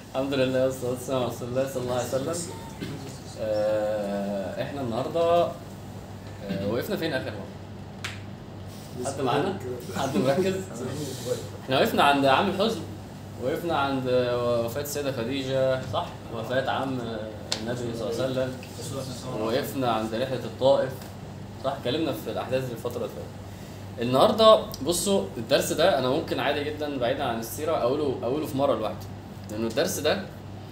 الحمد لله والصلاة والسلام على رسول الله صلى الله عليه وسلم آه، احنا النهارده آه، وقفنا فين اخر مرة؟ حد معانا؟ حد مركز؟ احنا وقفنا عند عام الحزن وقفنا عند وفاة السيدة خديجة صح؟ وفاة عم النبي صلى الله عليه وسلم وقفنا عند رحلة الطائف صح؟ اتكلمنا في الأحداث دي الفترة اللي فاتت النهارده بصوا الدرس ده انا ممكن عادي جدا بعيدا عن السيره اقوله اقوله في مره لوحده لانه الدرس ده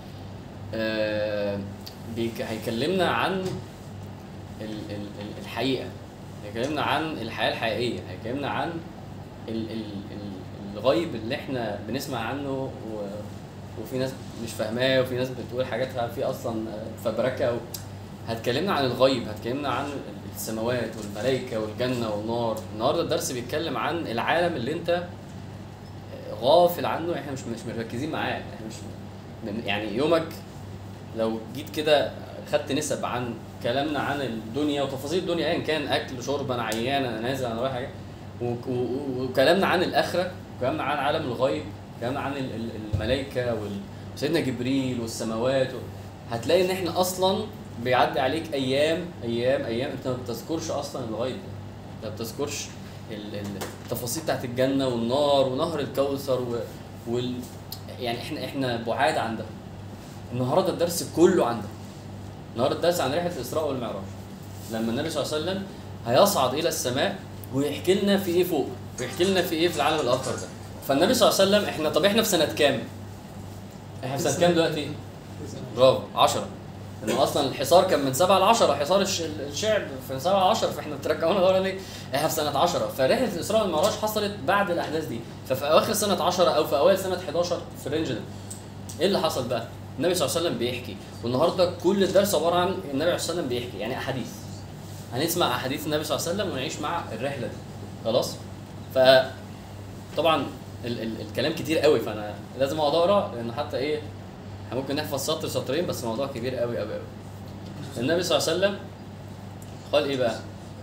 آه بيك- هيكلمنا عن ال- ال- ال- الحقيقه هيكلمنا عن الحياه الحقيقيه هيكلمنا عن ال- ال- ال- الغيب اللي احنا بنسمع عنه و وفي ناس مش فاهماه وفي ناس بتقول حاجات فيه اصلا فبركه و... هتكلمنا عن الغيب هتكلمنا عن السماوات والملائكه والجنه والنار النهارده الدرس بيتكلم عن العالم اللي انت غافل عنه احنا مش مش مركزين معاه احنا مش من- يعني يومك لو جيت كده خدت نسب عن كلامنا عن الدنيا وتفاصيل الدنيا ايا كان اكل شرب انا عيان انا نازل انا رايح حاجه و- و- وكلامنا عن الاخره وكلامنا عن عالم الغيب كلامنا عن ال- ال- الملائكه وال- وسيدنا جبريل والسماوات و- هتلاقي ان احنا اصلا بيعدي عليك ايام ايام ايام انت ما بتذكرش اصلا الغيب ده ما بتذكرش ال- ال- التفاصيل بتاعت الجنه والنار ونهر الكوثر و... وال... يعني احنا احنا بعاد عن ده النهارده الدرس كله عن ده النهارده الدرس عن رحله الاسراء والمعراج لما النبي صلى الله عليه وسلم هيصعد الى السماء ويحكي لنا في ايه فوق ويحكي لنا في ايه في العالم الاخر ده فالنبي صلى الله عليه وسلم احنا طب احنا في سنه كام؟ احنا في سنه كام دلوقتي؟ برافو 10 انه اصلا الحصار كان من 7 ل 10 حصار الش- الشعب في 7 ل 10 فاحنا بترجعونا دورة ليه؟ احنا في سنه 10 فرحله الاسراء والمعراج حصلت بعد الاحداث دي ففي اواخر سنه 10 او في اوائل سنه 11 في الرينج ده ايه اللي حصل بقى؟ النبي صلى الله عليه وسلم بيحكي والنهارده كل الدرس عباره عن النبي صلى الله عليه وسلم بيحكي يعني احاديث هنسمع احاديث النبي صلى الله عليه وسلم ونعيش مع الرحله دي خلاص؟ ف طبعا ال- ال- الكلام كتير قوي فانا لازم اقعد اقرا لان حتى ايه احنا ممكن نحفظ سطر سطرين بس الموضوع كبير قوي قوي قوي النبي صلى الله عليه وسلم قال ايه بقى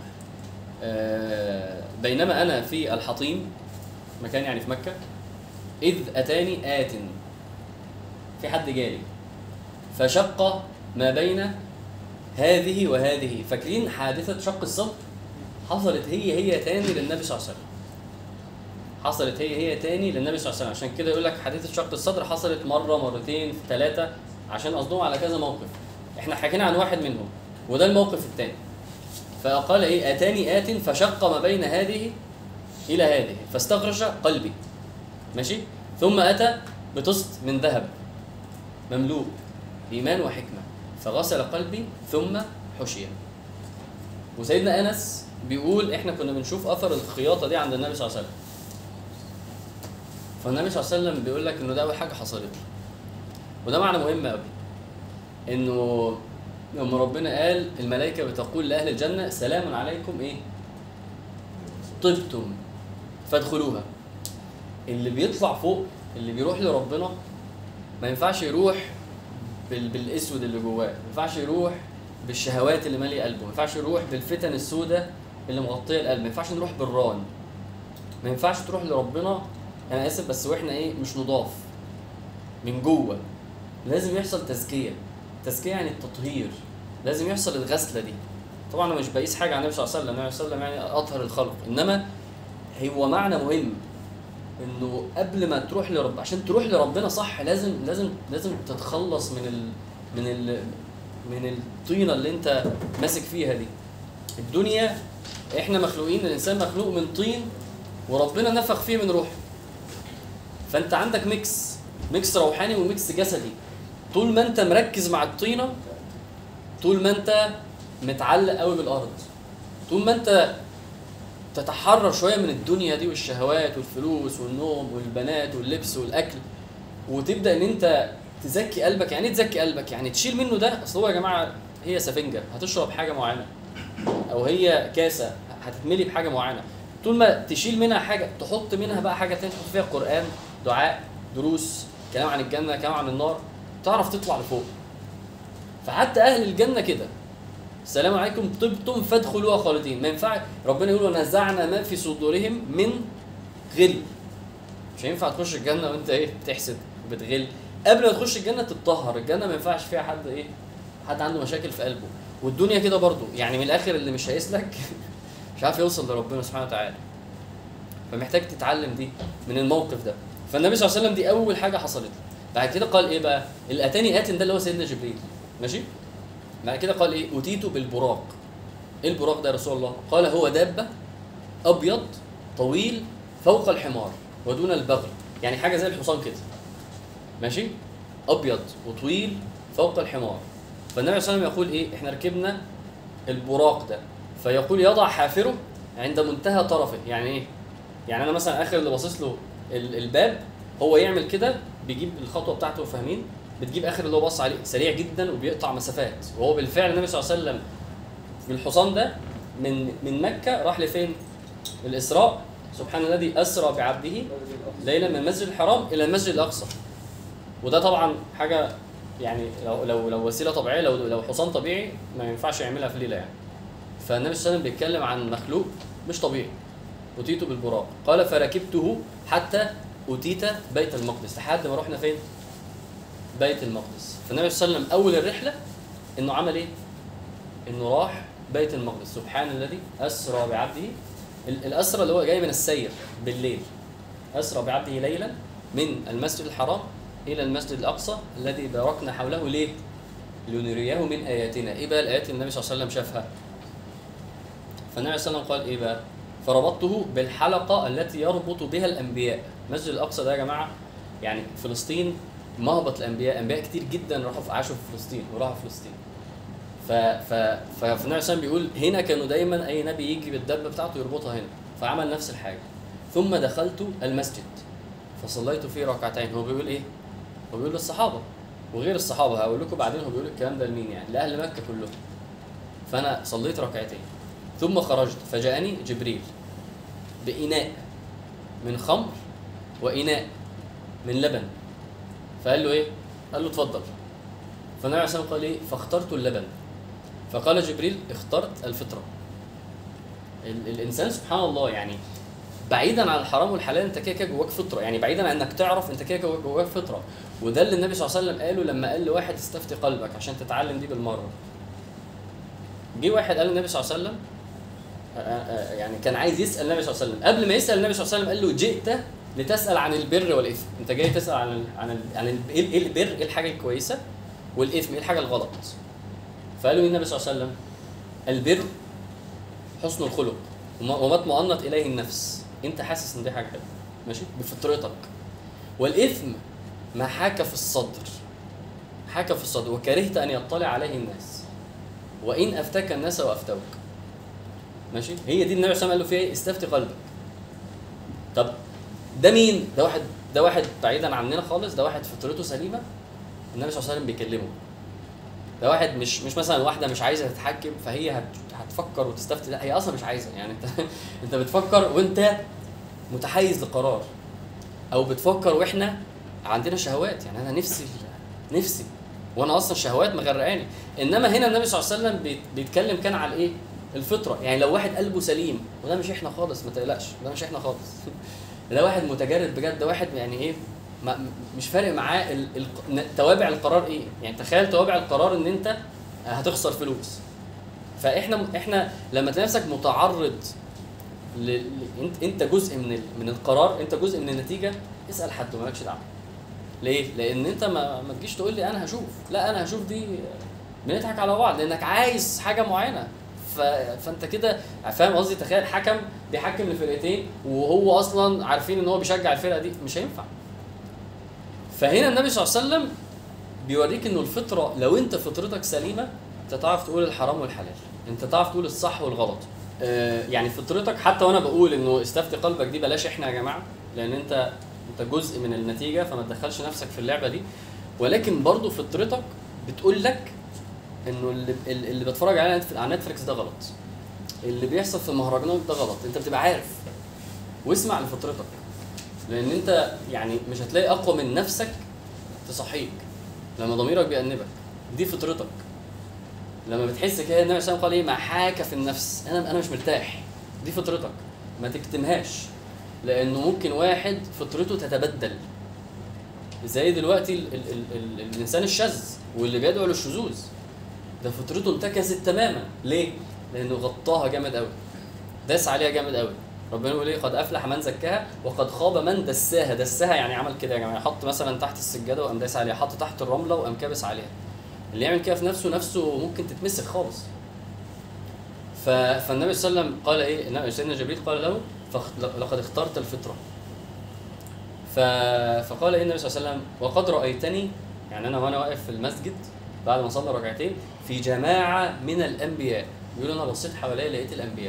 آه بينما انا في الحطيم مكان يعني في مكه اذ اتاني ات في حد جالي فشق ما بين هذه وهذه فاكرين حادثه شق الصدر حصلت هي هي تاني للنبي صلى الله عليه وسلم حصلت هي هي تاني للنبي صلى الله عليه وسلم عشان كده يقول لك حادثه شق الصدر حصلت مره مرتين ثلاثه عشان قصدهم على كذا موقف احنا حكينا عن واحد منهم وده الموقف الثاني فقال ايه اتاني ات فشق ما بين هذه الى هذه فاستخرج قلبي ماشي ثم اتى بطست من ذهب مملوء ايمان وحكمه فغسل قلبي ثم حشي وسيدنا انس بيقول احنا كنا بنشوف اثر الخياطه دي عند النبي صلى الله عليه وسلم فالنبي صلى الله عليه وسلم بيقول لك انه ده اول حاجه حصلت له وده معنى مهم قوي انه لما ربنا قال الملائكه بتقول لاهل الجنه سلام عليكم ايه طبتم فادخلوها اللي بيطلع فوق اللي بيروح لربنا ما ينفعش يروح بال... بالاسود اللي جواه ما ينفعش يروح بالشهوات اللي ماليه قلبه ما ينفعش يروح بالفتن السوداء اللي مغطيه القلب ما ينفعش نروح بالران ما ينفعش تروح لربنا انا اسف بس واحنا ايه مش نضاف من جوه لازم يحصل تزكيه تزكيه يعني التطهير لازم يحصل الغسله دي طبعا انا مش بقيس حاجه عن النبي صلى الله عليه وسلم النبي صلى الله عليه وسلم يعني اطهر الخلق انما هو معنى مهم انه قبل ما تروح لرب عشان تروح لربنا صح لازم لازم لازم تتخلص من ال من ال من الطينه اللي انت ماسك فيها دي الدنيا احنا مخلوقين الانسان مخلوق من طين وربنا نفخ فيه من روحه فانت عندك ميكس ميكس روحاني وميكس جسدي طول ما انت مركز مع الطينه طول ما انت متعلق قوي بالارض طول ما انت تتحرر شويه من الدنيا دي والشهوات والفلوس والنوم والبنات واللبس والاكل وتبدا ان انت تزكي قلبك يعني ايه تزكي قلبك يعني تشيل منه ده اصل هو يا جماعه هي سفنجه هتشرب حاجه معينه او هي كاسه هتتملي بحاجه معينه طول ما تشيل منها حاجه تحط منها بقى حاجه تانية تحط فيها قران دعاء دروس كلام عن الجنه كلام عن النار تعرف تطلع لفوق فحتى اهل الجنه كده السلام عليكم طبتم فادخلوها خالدين ما ينفع ربنا يقول ونزعنا ما في صدورهم من غل مش هينفع تخش الجنه وانت ايه بتحسد وبتغل قبل ما تخش الجنه تتطهر الجنه ما ينفعش فيها حد ايه حد عنده مشاكل في قلبه والدنيا كده برضو يعني من الاخر اللي مش هيسلك مش عارف يوصل لربنا سبحانه وتعالى فمحتاج تتعلم دي من الموقف ده فالنبي صلى الله عليه وسلم دي اول حاجه حصلت له بعد كده قال ايه بقى اللي اتاني ات ده اللي هو سيدنا جبريل ماشي بعد كده قال ايه اتيت بالبراق ايه البراق ده يا رسول الله قال هو دابه ابيض طويل فوق الحمار ودون البغل يعني حاجه زي الحصان كده ماشي ابيض وطويل فوق الحمار فالنبي صلى الله عليه وسلم يقول ايه احنا ركبنا البراق ده فيقول يضع حافره عند منتهى طرفه يعني ايه يعني انا مثلا اخر اللي باصص له ال- الباب هو يعمل كده بيجيب الخطوه بتاعته فاهمين بتجيب اخر اللي هو باص عليه سريع جدا وبيقطع مسافات وهو بالفعل النبي صلى الله عليه وسلم بالحصان ده من من مكه راح لفين الاسراء سبحان الذي اسرى بعبده ليلا من المسجد الحرام الى المسجد الاقصى وده طبعا حاجه يعني لو لو لو وسيله طبيعيه لو لو حصان طبيعي ما ينفعش يعملها في ليله يعني فالنبي صلى الله عليه وسلم بيتكلم عن مخلوق مش طبيعي أتيت بالبراق قال فركبته حتى أتيت بيت المقدس لحد ما رحنا فين؟ بيت المقدس فالنبي صلى الله عليه وسلم أول الرحلة إنه عمل إيه؟ إنه راح بيت المقدس سبحان الذي أسرى بعبده ال- الأسرى اللي هو جاي من السير بالليل أسرى بعبده ليلا من المسجد الحرام إلى المسجد الأقصى الذي باركنا حوله ليه؟ لنريه من آياتنا إيه بقى الآيات اللي النبي صلى الله عليه وسلم شافها؟ فالنبي صلى الله عليه وسلم قال إيه بقى؟ فربطته بالحلقة التي يربط بها الأنبياء المسجد الأقصى ده يا جماعة يعني فلسطين مهبط الأنبياء أنبياء كتير جدا راحوا في- عاشوا في فلسطين وراحوا فلسطين ف ف فالنبي صلى الله عليه وسلم بيقول هنا كانوا دايما أي نبي يجي بالدبة بتاعته يربطها هنا فعمل نفس الحاجة ثم دخلت المسجد فصليت فيه ركعتين هو بيقول إيه؟ هو بيقول للصحابة وغير الصحابة هقول لكم بعدين هو بيقول الكلام ده لمين يعني لأهل مكة كلهم فأنا صليت ركعتين ثم خرجت فجاءني جبريل بإناء من خمر وإناء من لبن فقال له إيه؟ قال له اتفضل فالنبي عليه الصلاة والسلام قال إيه؟ فاخترت اللبن فقال جبريل اخترت الفطرة ال- الإنسان سبحان الله يعني بعيدا عن الحرام والحلال انت كده كده جواك فطره يعني بعيدا عن انك تعرف انت كده كده جواك فطره وده اللي النبي صلى الله عليه وسلم قاله لما قال لواحد استفتي قلبك عشان تتعلم دي بالمره جه واحد قال للنبي صلى الله عليه وسلم آه، آه، يعني كان عايز يسال النبي صلى الله عليه وسلم قبل ما يسال النبي صلى الله عليه وسلم قال له جئت لتسال عن البر والاثم انت جاي تسال عن ال عن ال عن ال ايه إيه البر ايه الحاجه الكويسه والاثم ايه الحاجه الغلط فقالوا ايه النبي صلى الله عليه وسلم البر حسن الخلق وما وما اطمأنت اليه النفس انت حاسس ان دي حاجه حلوه ماشي بفطرتك والاثم ما حاك في الصدر حاك في الصدر وكرهت ان يطلع عليه الناس وان افتاك الناس وافتوك ماشي هي دي النبي صلى الله عليه وسلم قال له فيها ايه استفتي قلبك طب ده مين ده واحد ده واحد بعيدا عننا خالص ده واحد فطرته سليمه النبي صلى الله عليه وسلم بيكلمه ده واحد مش مش مثلا واحده مش عايزه تتحكم فهي هت هتفكر وتستفتي لا هي اصلا مش عايزه يعني انت انت بتفكر وانت متحيز لقرار او بتفكر واحنا عندنا شهوات يعني انا نفسي نفسي وانا اصلا شهوات مغرقاني انما هنا النبي صلى الله عليه وسلم بيت- بيتكلم كان على ايه الفطره يعني لو واحد قلبه سليم وده مش احنا خالص ما تقلقش ده مش احنا خالص ده واحد متجرد بجد ده واحد يعني ايه ما مش فارق معاه ال- ال- توابع القرار ايه يعني تخيل توابع القرار ان انت هتخسر فلوس فاحنا احنا لما تلاقي نفسك متعرض ل... ل... انت انت جزء من ال... من القرار انت جزء من النتيجه اسال حد مالكش دعوه ليه؟ لان انت ما, ما تجيش تقول لي انا هشوف لا انا هشوف دي بنضحك على بعض لانك عايز حاجه معينه ف... فانت كده فاهم قصدي تخيل حكم بيحكم لفرقتين وهو اصلا عارفين ان هو بيشجع الفرقه دي مش هينفع فهنا النبي صلى الله عليه وسلم بيوريك انه الفطره لو انت فطرتك سليمه انت تعرف تقول الحرام والحلال انت تعرف تقول الصح والغلط آه، يعني فطرتك حتى وانا بقول انه استفتي قلبك دي بلاش احنا يا جماعه لان انت انت جزء من النتيجه فما تدخلش نفسك في اللعبه دي ولكن برضه فطرتك بتقول لك انه اللي اللي بتفرج عليه على نتفليكس ده غلط اللي بيحصل في المهرجانات ده غلط انت بتبقى عارف واسمع لفطرتك لان انت يعني مش هتلاقي اقوى من نفسك تصحيك لما ضميرك بيأنبك دي فطرتك لما بتحس كده النبي صلى الله عليه وسلم قال ايه ما حاك في النفس انا انا مش مرتاح دي فطرتك ما تكتمهاش لانه ممكن واحد فطرته تتبدل زي دلوقتي ال ال ال ال الانسان الشاذ واللي بيدعو للشذوذ ده فطرته انتكست تماما ليه؟ لانه غطاها جامد قوي داس عليها جامد قوي ربنا يقول ايه قد افلح من زكاها وقد خاب من دساها دساها يعني عمل كده يا جماعه حط مثلا تحت السجاده وقام داس عليها حط تحت الرمله وقام كابس عليها اللي يعمل كده في نفسه نفسه ممكن تتمسك خالص ف... فالنبي صلى الله عليه وسلم قال ايه النبي- سيدنا جبريل قال له فخ- لقد اخترت الفطره ف... فقال ايه النبي صلى الله عليه وسلم وقد رايتني يعني انا وانا واقف في المسجد بعد ما صلى ركعتين في جماعه من الانبياء يقول انا بصيت حواليا لقيت الانبياء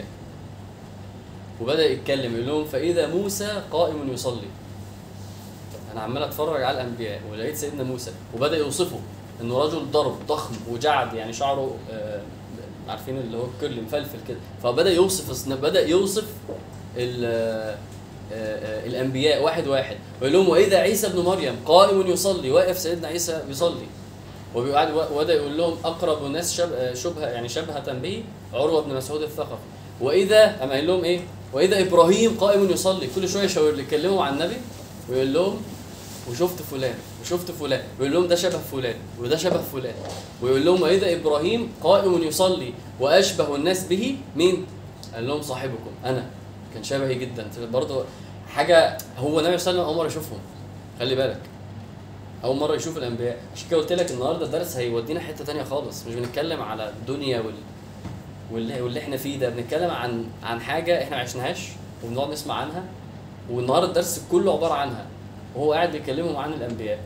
وبدا يتكلم يقول لهم فاذا موسى قائم يصلي انا عمال اتفرج على الانبياء ولقيت سيدنا موسى وبدا يوصفه انه رجل ضرب ضخم وجعد يعني شعره آه، عارفين اللي هو الكيرلي مفلفل كده فبدا يوصف بدا يوصف ال- آه، آه، الانبياء واحد واحد ويقول لهم واذا عيسى ابن مريم قائم يصلي واقف سيدنا عيسى بيصلي وبيقعد وبدا يقول لهم اقرب الناس شب- شبهه يعني شبهه به عروه بن مسعود الثقفي واذا اما قال لهم ايه واذا ابراهيم قائم يصلي كل شويه يشاور يكلموا عن النبي ويقول لهم وشفت فلان وشفت فلان ويقول لهم ده شبه فلان وده شبه فلان ويقول لهم واذا ابراهيم قائم يصلي واشبه الناس به مين؟ قال لهم صاحبكم انا كان شبهي جدا برضه حاجه هو النبي صلى الله عليه وسلم اول مره يشوفهم خلي بالك اول مره يشوف الانبياء عشان كده قلت لك النهارده الدرس هيودينا حته تانية خالص مش بنتكلم على الدنيا وال واللي, واللي احنا فيه ده بنتكلم عن عن حاجه احنا ما عشناهاش وبنقعد نسمع عنها والنهارده الدرس كله عباره عنها وهو قاعد بيكلمهم عن الانبياء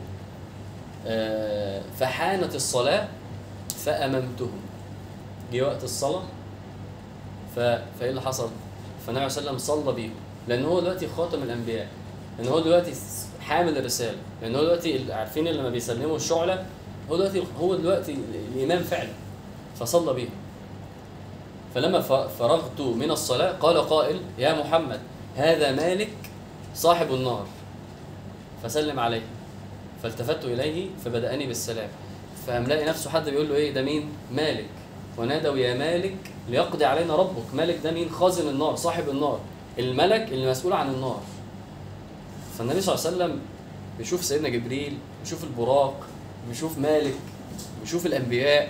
آه، فحانت الصلاه فاممتهم جه وقت الصلاه ف... فايه اللي حصل؟ فالنبي صلى الله عليه وسلم صلى بيهم لان هو دلوقتي خاتم الانبياء لان هو دلوقتي حامل الرساله لان هو دلوقتي ال- عارفين اللي لما بيسلموا الشعله هو دلوقتي هو دلوقتي الامام فعلا فصلى بيهم فلما ف- فرغت من الصلاه قال قائل يا محمد هذا مالك صاحب النار فسلم عليه فالتفت اليه فبداني بالسلام فقام لاقي نفسه حد بيقول له ايه ده مين مالك ونادوا يا مالك ليقضي علينا ربك مالك ده مين خازن النار صاحب النار الملك اللي مسؤول عن النار فالنبي صلى الله عليه وسلم بيشوف سيدنا جبريل بيشوف البراق بيشوف مالك بيشوف الانبياء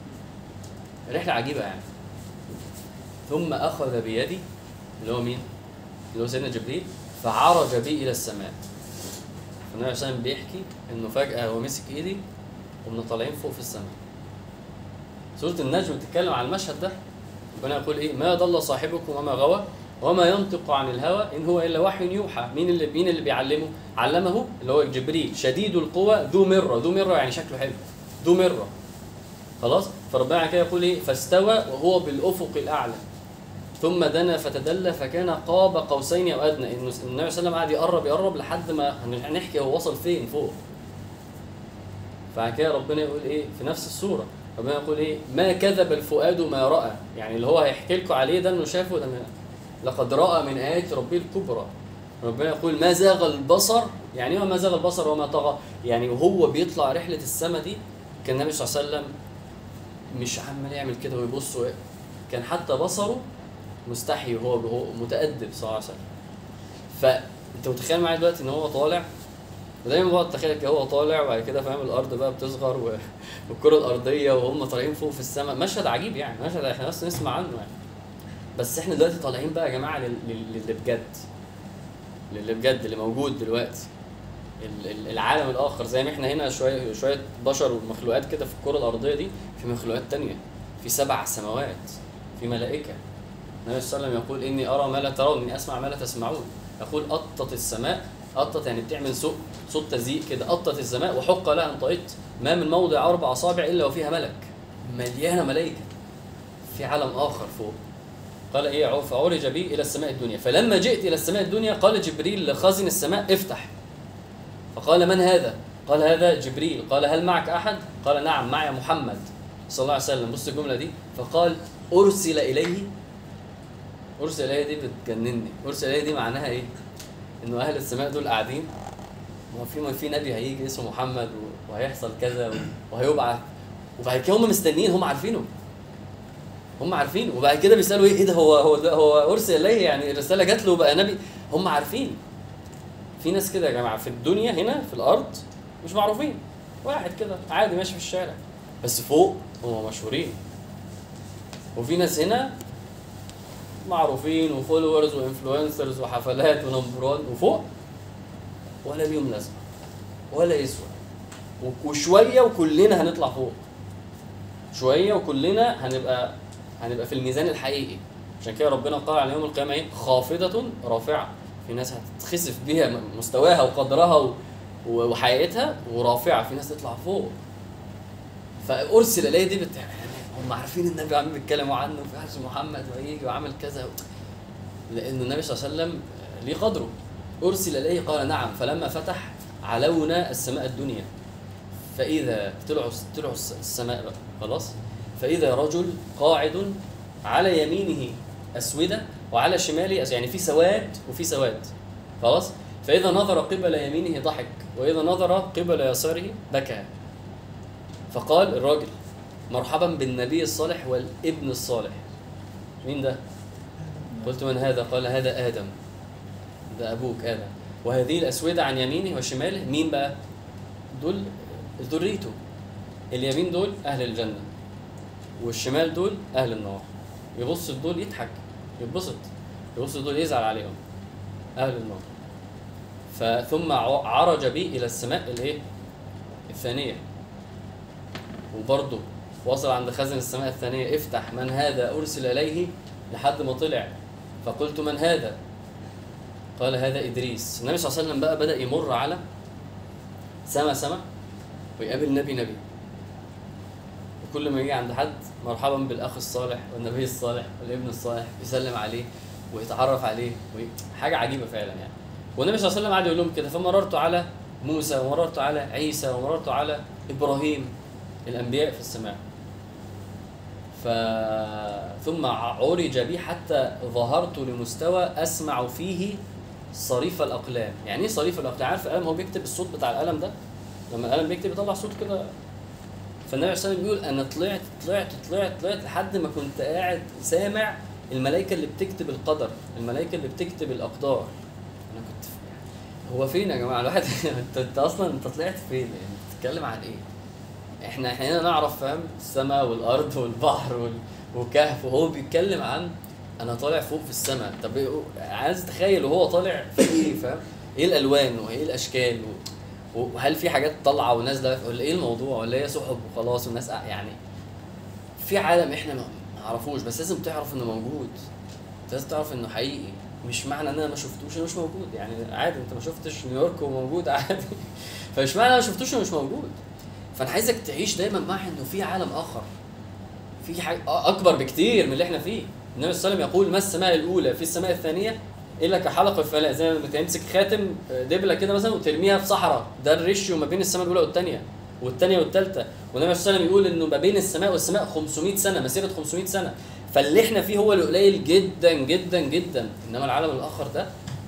رحله عجيبه يعني ثم اخذ بيدي اللي هو مين اللي هو سيدنا جبريل فعرج بي الى السماء فالنبي صلى الله عليه وسلم بيحكي انه فجاه هو مسك ايدي وقمنا طالعين فوق في السماء سورة النجم بتتكلم عن المشهد ده ربنا يقول ايه ما ضل صاحبكم وما غوى وما ينطق عن الهوى ان هو الا وحي يوحى مين اللي مين اللي بيعلمه علمه اللي هو جبريل شديد القوى ذو مره ذو مره يعني شكله حلو ذو مره خلاص فربنا كده يقول ايه فاستوى وهو بالافق الاعلى ثم دنا فتدلى فكان قاب قوسين او ادنى انه النبي صلى الله عليه وسلم قعد يقرب يقرب لحد ما هنحكي هو وصل فين فوق فعشان كده ربنا يقول ايه في نفس السوره ربنا يقول ايه ما كذب الفؤاد ما راى يعني اللي هو هيحكي لكم عليه ده انه شافه ده من لقد راى من ايات ربه الكبرى ربنا يقول ما زاغ البصر يعني ايه ما زاغ البصر وما طغى يعني وهو بيطلع رحله السماء دي كان النبي صلى الله عليه وسلم مش عمال يعمل كده ويبص و- كان حتى بصره مستحي وهو وهو متأدب صلى الله عليه وسلم فانت متخيل معايا دلوقتي ان هو طالع ودايما بقعد اتخيل كده هو طالع وبعد كده فاهم الارض بقى بتصغر و- والكره الارضيه وهم طالعين فوق في السماء مشهد عجيب يعني مشهد احنا بس نسمع عنه يعني بس احنا دلوقتي طالعين بقى يا جماعه لل- لل- للي بجد للي بجد اللي موجود دلوقتي ال- ال- العالم الاخر زي ما احنا هنا شويه شويه بشر ومخلوقات كده في الكره الارضيه دي في مخلوقات تانية في سبع سماوات في ملائكه النبي صلى الله عليه وسلم يقول اني ارى ما لا ترون اني اسمع ما لا تسمعون يقول قطت السماء قطت يعني بتعمل صوت صوت تزييق كده قطت السماء وحق لها ان طئت ما من موضع اربع اصابع الا وفيها ملك مليانه ملائكه في عالم اخر فوق قال ايه عو- فعرج بي الى السماء الدنيا فلما جئت الى السماء الدنيا قال جبريل لخازن السماء افتح فقال من هذا قال هذا جبريل قال هل معك احد قال نعم معي محمد صلى الله عليه وسلم بص الجمله دي فقال ارسل اليه ارسل اليه دي بتجنني ارسل اليه دي معناها ايه انه اهل السماء دول قاعدين ما في ما في نبي هيجي اسمه محمد و- وهيحصل كذا و- وهيبعث وبعد كده هم مستنيين هم عارفينه هم عارفين وبعد كده بيسالوا ايه ايه ده هو هو ده هو ارسل اليه يعني الرساله جات له بقى نبي هم عارفين في ناس كده يا جماعه في الدنيا هنا في الارض مش معروفين واحد كده عادي ماشي في الشارع بس فوق هم مشهورين وفي ناس هنا معروفين وفولورز وانفلونسرز وحفلات ونمبرات وفوق ولا ليهم لازمه ولا يسوى و- وشويه وكلنا هنطلع فوق شويه وكلنا هنبقى هنبقى في الميزان الحقيقي عشان كده ربنا قال على يوم القيامه ايه خافضه رافعه في ناس هتتخسف بيها م- مستواها وقدرها و- و- وحقيقتها ورافعه في ناس تطلع فوق فارسل اليه دي بت... يعني هم عارفين النبي عم بيتكلموا عنه في حديث محمد وهيجي وعمل كذا لان النبي صلى الله عليه وسلم ليه قدره ارسل اليه قال نعم فلما فتح علونا السماء الدنيا فاذا طلعوا طلعوا الس- السماء بقى خلاص فاذا رجل قاعد على يمينه اسوده وعلى شماله أس- يعني في سواد وفي سواد خلاص فاذا نظر قبل يمينه ضحك واذا نظر قبل يساره بكى فقال الراجل مرحبا بالنبي الصالح والابن الصالح مين ده قلت من هذا قال هذا ادم ده ابوك ادم وهذه الاسوده عن يمينه وشماله مين بقى دول ذريته اليمين دول اهل الجنه والشمال دول اهل النار يبص لدول يضحك يتبسط يبص لدول يزعل عليهم اهل النار فثم ع- عرج بي الى السماء الايه الثانيه وبرضه وصل عند خزن السماء الثانيه افتح من هذا ارسل اليه لحد ما طلع فقلت من هذا قال هذا ادريس النبي صلى الله عليه وسلم بقى بدا يمر على سما سما ويقابل نبي نبي وكل ما يجي عند حد مرحبا بالاخ الصالح والنبي الصالح والابن الصالح يسلم عليه ويتعرف عليه وي... حاجه عجيبه فعلا يعني والنبي صلى الله عليه وسلم قعد يقول لهم كده فمررت على موسى ومررت على عيسى ومررت على ابراهيم الانبياء في السماء ف ثم عرج بي حتى ظهرت لمستوى اسمع فيه صريف الاقلام يعني ايه صريف الاقلام عارف القلم هو بيكتب الصوت بتاع القلم ده لما القلم بيكتب يطلع صوت كده فالنبي صلى الله عليه وسلم بيقول انا طلعت طلعت طلعت طلعت لحد ما كنت قاعد سامع الملائكه اللي بتكتب القدر الملائكه اللي بتكتب الاقدار انا كنت في هو فين يا جماعه الواحد انت انت اصلا انت طلعت فين يعني بتتكلم عن ايه احنا احنا هنا نعرف فاهم السماء والارض والبحر وال... وكهف وهو بيتكلم عن انا طالع فوق في السماء طب إيه- عايز تخيل وهو طالع في ايه فاهم ايه الالوان وايه الاشكال و... وهل في حاجات طالعه ونازله ولا ايه الموضوع ولا هي سحب وخلاص والناس قاع- يعني في عالم احنا ما نعرفوش بس لازم تعرف انه موجود أنت لازم تعرف انه حقيقي مش معنى ان انا ما شفتوش انه مش موجود يعني عادي انت ما شفتش نيويورك وموجود عادي فمش معنى انا ما شفتوش انه مش موجود فانا عايزك تعيش دايما مع انه في عالم اخر في حاجه اكبر بكتير من اللي احنا فيه النبي صلى الله عليه وسلم يقول ما السماء ااولى في السماء الثانيه الا كحلقه فلاة زي لما تمسك خاتم دبله كده مثلا وترميها في صحراء ده الريشيو ما بين السماء الاولى والثانيه والثانيه والثالثه والنبي صلى الله عليه وسلم يقول انه ما بين السماء والسماء 500 سنه مسيره 500 سنه فاللي احنا فيه هو القليل جدا جدا جدا انما العالم الاخر ده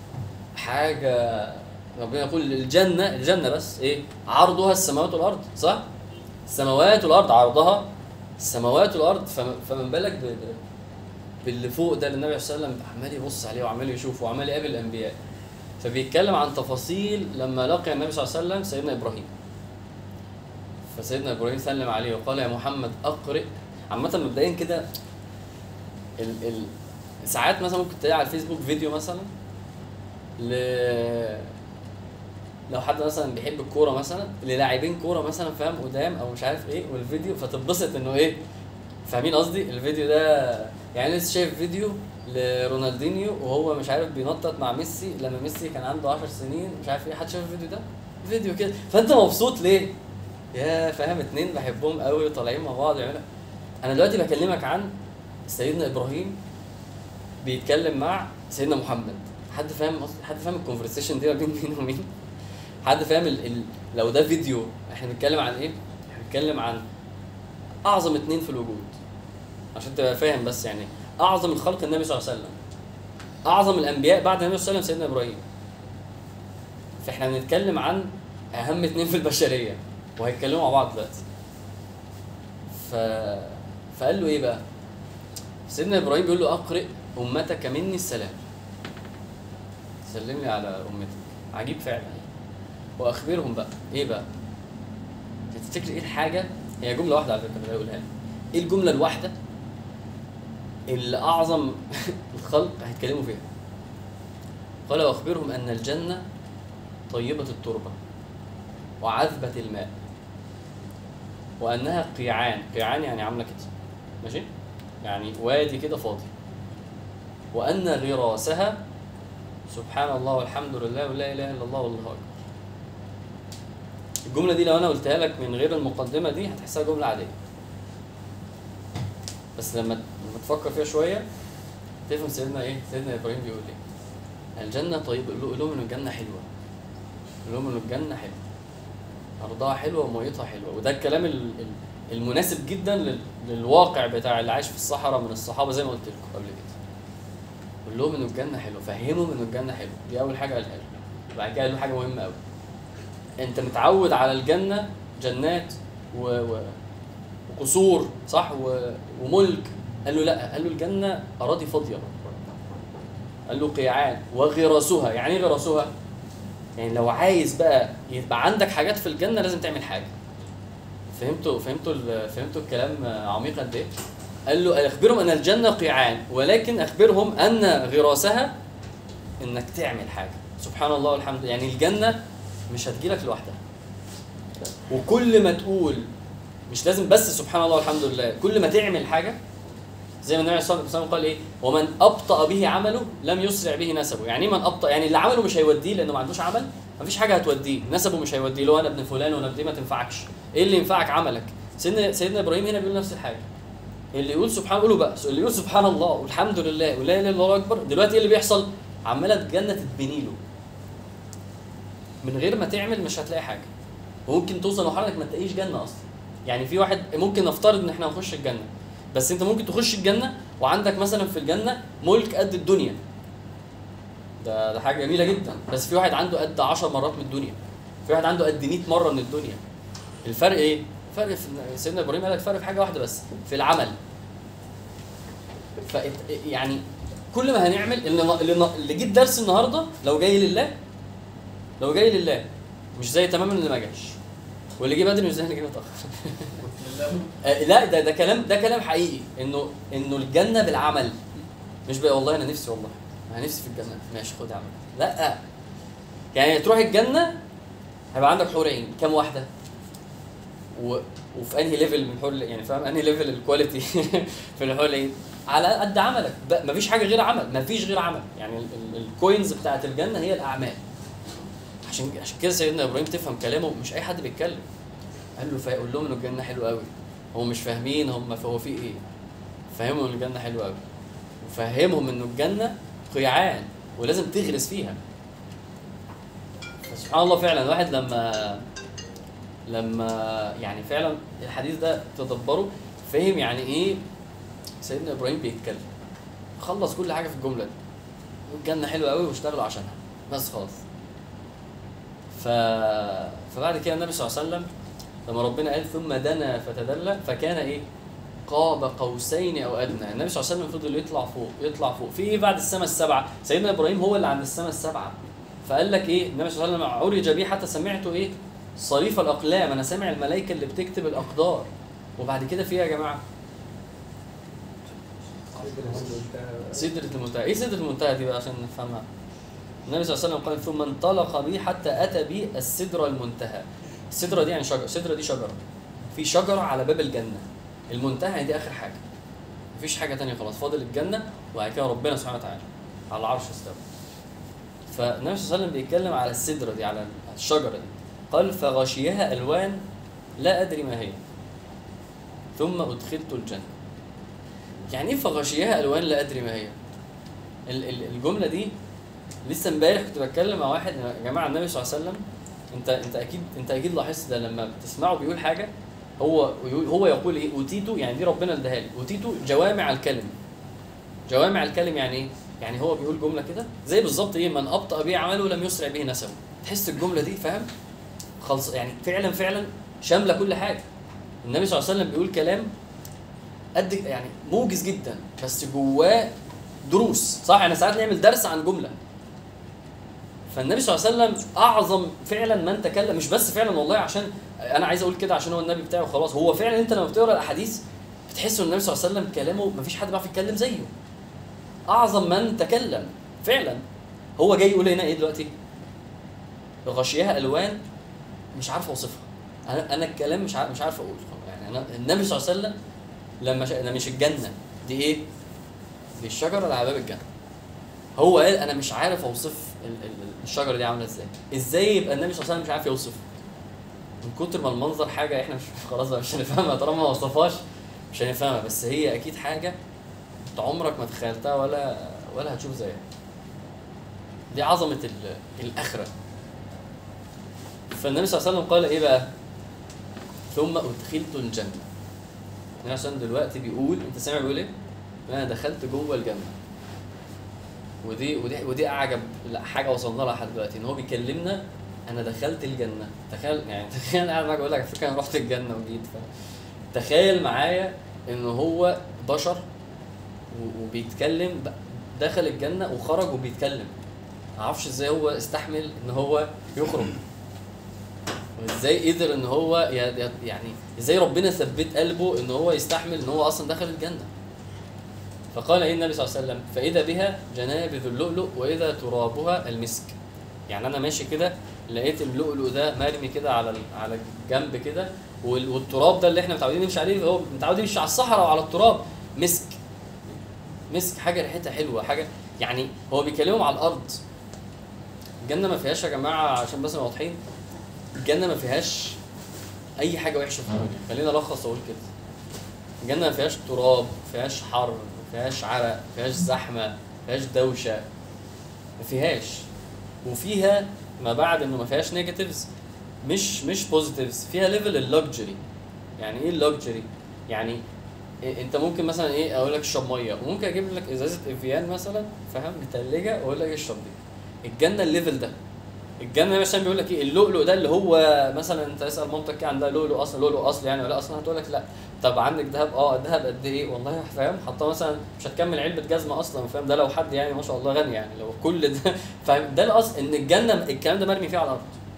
حاجه ربنا يقول الجنه الجنه بس ايه عرضها السماوات والارض صح السماوات والارض عرضها السماوات والارض فم- فمن بالك ب- ب- باللي فوق ده اللي النبي صلى الله عليه وسلم عمال يبص عليه وعمال يشوفه وعمال يقابل الانبياء فبيتكلم عن تفاصيل لما لقي النبي صلى الله عليه وسلم سيدنا ابراهيم فسيدنا ابراهيم سلم عليه وقال يا محمد اقرئ عامه مبدئيا كده ال ال ساعات مثلا ممكن تلاقي على الفيسبوك فيديو مثلا ل لو حد مثلا بيحب الكوره مثلا للاعبين كوره مثلا فاهم قدام او مش عارف ايه والفيديو فتتبسط انه ايه فاهمين قصدي الفيديو ده يعني لسه شايف فيديو لرونالدينيو وهو مش عارف بينطط مع ميسي لما ميسي كان عنده 10 سنين مش عارف ايه حد شاف الفيديو ده فيديو كده فانت مبسوط ليه يا فاهم اتنين بحبهم قوي وطالعين مع بعض يعملوا انا دلوقتي بكلمك عن سيدنا ابراهيم بيتكلم مع سيدنا محمد حد فاهم قصدي حد فاهم الكونفرسيشن دي ما بين مين ومين حد فاهم ال... ال... لو ده فيديو احنا بنتكلم عن ايه احنا بنتكلم عن اعظم اتنين في الوجود عشان تبقى فاهم بس يعني اعظم الخلق النبي صلى الله عليه وسلم اعظم الانبياء بعد النبي صلى الله عليه وسلم سيدنا ابراهيم فاحنا بنتكلم عن اهم اتنين في البشريه وهيتكلموا مع بعض دلوقتي ف... فقال له ايه بقى سيدنا ابراهيم بيقول له اقرئ امتك مني السلام سلم لي على امتك عجيب فعلا واخبرهم بقى ايه بقى تفتكر ايه الحاجه هي جمله واحده على فكره اللي هيقولها لي ايه الجمله الواحده اللي اعظم الخلق هيتكلموا فيها قال واخبرهم ان الجنه طيبه التربه وعذبه الماء وانها قيعان قيعان يعني عامله كده ماشي يعني وادي كده فاضي وان غراسها سبحان الله والحمد لله ولا اله الا الله والله اكبر الجمله دي لو انا قلتها لك من غير المقدمه دي هتحسها جمله عاديه بس لما لما تفكر فيها شويه تفهم سيدنا ايه سيدنا ابراهيم بيقول ايه الجنه طيب قول لهم ان الجنه حلوه قول لهم ان الجنه حلوه ارضها حلوه وميتها حلوه وده الكلام ال- ال- المناسب جدا لل- للواقع بتاع اللي عايش في الصحراء من الصحابه زي ما قلت لكم قبل كده قول لهم ان الجنه حلوه فهمهم ان الجنه حلوه دي اول حاجه قالها له وبعد كده قال له حاجه مهمه قوي انت متعود على الجنه جنات و... و... وقصور صح و... وملك قال له لا قال له الجنه اراضي فاضيه قال له قيعان وغراسها يعني ايه غراسها يعني لو عايز بقى يبقى عندك حاجات في الجنه لازم تعمل حاجه فهمتوا فهمتوا ال- فهمتوا الكلام عميق قد ايه قال له اخبرهم ان الجنه قيعان ولكن اخبرهم ان غراسها انك تعمل حاجه سبحان الله والحمد لله يعني الجنه مش هتجيلك لوحدها وكل ما تقول مش لازم بس سبحان الله والحمد لله كل ما تعمل حاجه زي ما النبي صلى الله عليه وسلم قال ايه ومن ابطا به عمله لم يسرع به نسبه يعني ايه من ابطا يعني اللي عمله مش هيوديه لانه ما عندوش عمل مفيش حاجه هتوديه نسبه مش هيوديه لو انا ابن فلان وانا ابن ما تنفعكش ايه اللي ينفعك عملك سيدنا سيدنا ابراهيم هنا بيقول نفس الحاجه اللي يقول سبحان قولوا بقى اللي يقول سبحان الله والحمد لله ولا اله الا الله اكبر دلوقتي ايه اللي بيحصل عماله الجنه تتبني له من غير ما تعمل مش هتلاقي حاجه وممكن توصل لمرحله انك ما تلاقيش جنه اصلا يعني في واحد ممكن نفترض ان احنا هنخش الجنه بس انت ممكن تخش الجنه وعندك مثلا في الجنه ملك قد الدنيا ده ده حاجه جميله جدا بس في واحد عنده قد 10 مرات من الدنيا في واحد عنده قد 100 مره من الدنيا الفرق ايه فرق في سيدنا ابراهيم قال لك فرق في حاجه واحده بس في العمل ف يعني كل ما هنعمل اللي اللي اللي جه الدرس النهارده لو جاي لله لو جاي لله مش زي تماما اللي ما جاش واللي جه بدري مش زي اللي جه متاخر آه، لا ده ده كلام ده كلام حقيقي انه انه الجنه بالعمل مش بقى والله انا نفسي والله انا نفسي في الجنه ماشي خد يا عم لا يعني تروح الجنه هيبقى عندك حور عين كام واحده و... وفي انهي ليفل من حور يعني فاهم انهي ليفل الكواليتي في الحور العين على قد عملك ب... مفيش حاجه غير عمل مفيش غير عمل يعني ال... ال... الكوينز بتاعت الجنه هي الاعمال عشان عشان كده سيدنا ابراهيم تفهم كلامه مش اي حد بيتكلم قال له فيقول لهم ان الجنه حلوه قوي هم مش فاهمين هم هو في ايه فهمهم ان الجنه حلوه قوي وفهمهم انه الجنه قيعان ولازم تغرس فيها سبحان الله فعلا الواحد لما لما يعني فعلا الحديث ده تدبره فهم يعني ايه سيدنا ابراهيم بيتكلم خلص كل حاجه في الجمله دي الجنه حلوه قوي واشتغلوا عشانها بس خلاص ف... فبعد كده النبي صلى الله عليه وسلم لما ربنا قال ثم دنا فتدلى فكان ايه قاب قوسين او ادنى النبي صلى الله عليه وسلم فضل يطلع فوق يطلع فوق في ايه بعد السماء السبعه سيدنا ابراهيم هو اللي عند السماء السبعه فقال لك ايه النبي صلى الله عليه وسلم عرج بي حتى سمعته ايه صريف الاقلام انا سامع الملائكه اللي بتكتب الاقدار وبعد كده في ايه يا جماعه سدرة المنتهى ايه سدرة المنتهى دي بقى عشان نفهمها النبي صلى الله عليه وسلم قال ثم انطلق بي حتى اتى بي السدرة المنتهى السدرة دي يعني شجرة السدرة دي شجرة في شجرة على باب الجنة المنتهى دي اخر حاجة مفيش حاجة تانية خلاص فاضل الجنة وبعد كده ربنا سبحانه وتعالى على العرش استوى فالنبي صلى الله عليه وسلم بيتكلم على السدرة دي على الشجرة دي قال فغشيها ألوان لا أدري ما هي ثم أدخلت الجنة يعني ايه فغشيها ألوان لا أدري ما هي ال- ال- الجملة دي لسه امبارح كنت بتكلم مع واحد يا جماعة النبي صلى الله عليه وسلم انت انت اكيد انت اكيد لاحظت ده لما بتسمعه بيقول حاجة هو هو يقول ايه اوتيتو يعني دي ربنا اداها لي اوتيتو جوامع الكلم جوامع الكلم يعني ايه؟ يعني هو بيقول جمله كده زي بالظبط ايه من ابطا به عمله لم يسرع به نسبه تحس الجمله دي فاهم خلص يعني فعلا فعلا شامله كل حاجه النبي صلى الله عليه وسلم بيقول كلام قد يعني موجز جدا بس جواه دروس صح احنا ساعات نعمل درس عن جمله فالنبي صلى الله عليه وسلم اعظم فعلا من تكلم مش بس فعلا والله عشان انا عايز اقول كده عشان هو النبي بتاعي وخلاص هو فعلا انت لما بتقرا الاحاديث بتحس ان النبي صلى الله عليه وسلم كلامه مفيش حد بيعرف يتكلم زيه اعظم من تكلم فعلا هو جاي يقول هنا ايه دلوقتي غشيها الوان مش عارف اوصفها انا انا الكلام مش عارف مش عارف اقول يعني انا النبي صلى الله عليه وسلم لما شا... مش الجنه دي ايه دي الشجره اللي على باب الجنه هو قال انا مش عارف اوصف ال- ال- الشجره دي عامله ازاي ازاي يبقى النبي صلى الله عليه وسلم مش عارف يوصف من كتر ما المنظر حاجه احنا مش خلاص بقى مش هنفهمها طالما ما وصفهاش مش هنفهمها بس هي اكيد حاجه انت عمرك ما تخيلتها ولا ولا هتشوف زيها دي عظمه ال- الاخره فالنبي صلى الله عليه وسلم قال ايه بقى ثم ادخلت الجنه النبي عشان دلوقتي بيقول انت سامع بيقول ايه انا دخلت جوه الجنه ودي ودي ودي اعجب حاجه وصلنا لها لحد دلوقتي ان هو بيكلمنا انا دخلت الجنه تخيل يعني تخيل قاعد معاك بقول لك على فكره انا رحت الجنه وجيت ف... تخيل معايا ان هو بشر و- وبيتكلم ب- دخل الجنه وخرج وبيتكلم معرفش ازاي هو استحمل ان هو يخرج وازاي قدر ان هو ي- ي- يعني ازاي ربنا ثبت قلبه ان هو يستحمل ان هو اصلا دخل الجنه فقال ايه النبي صلى الله عليه وسلم فاذا بها جنابذ اللؤلؤ واذا ترابها المسك يعني انا ماشي كده لقيت اللؤلؤ ده مرمي كده على ال- على الجنب كده وال- والتراب ده اللي احنا متعودين نمشي عليه هو متعود يمشي على الصحراء وعلى التراب مسك مسك حاجه ريحتها حلوه حاجه يعني هو بيكلمهم على الارض الجنه ما فيهاش يا جماعه عشان بس نبقى واضحين الجنه ما فيهاش اي حاجه وحشه في الدنيا خلينا الخص واقول كده الجنه ما فيهاش تراب ما فيهاش حر ما فيهاش عرق ما فيهاش زحمه ما فيهاش دوشه ما فيهاش وفيها ما بعد انه ما فيهاش نيجاتيفز مش مش بوزيتيفز فيها ليفل اللكجري يعني ايه اللكجري يعني إيه انت ممكن مثلا ايه اقول لك اشرب ميه وممكن اجيب لك ازازه افيان مثلا فاهم متلجه واقول لك اشرب دي الجنه الليفل ده الجنه مثلا بيقول لك ايه اللؤلؤ ده اللي هو مثلا انت اسال مامتك كده عندها لؤلؤ اصلا لؤلؤ اصلي يعني ولا اصلا هتقول لك لا طب عندك ذهب اه الذهب قد ايه والله فاهم حاطاه مثلا مش هتكمل علبه جزمه اصلا فاهم ده لو حد يعني ما شاء الله غني يعني لو كل ده فاهم ده الاصل ان الجنه الكلام ده مرمي فيه على الارض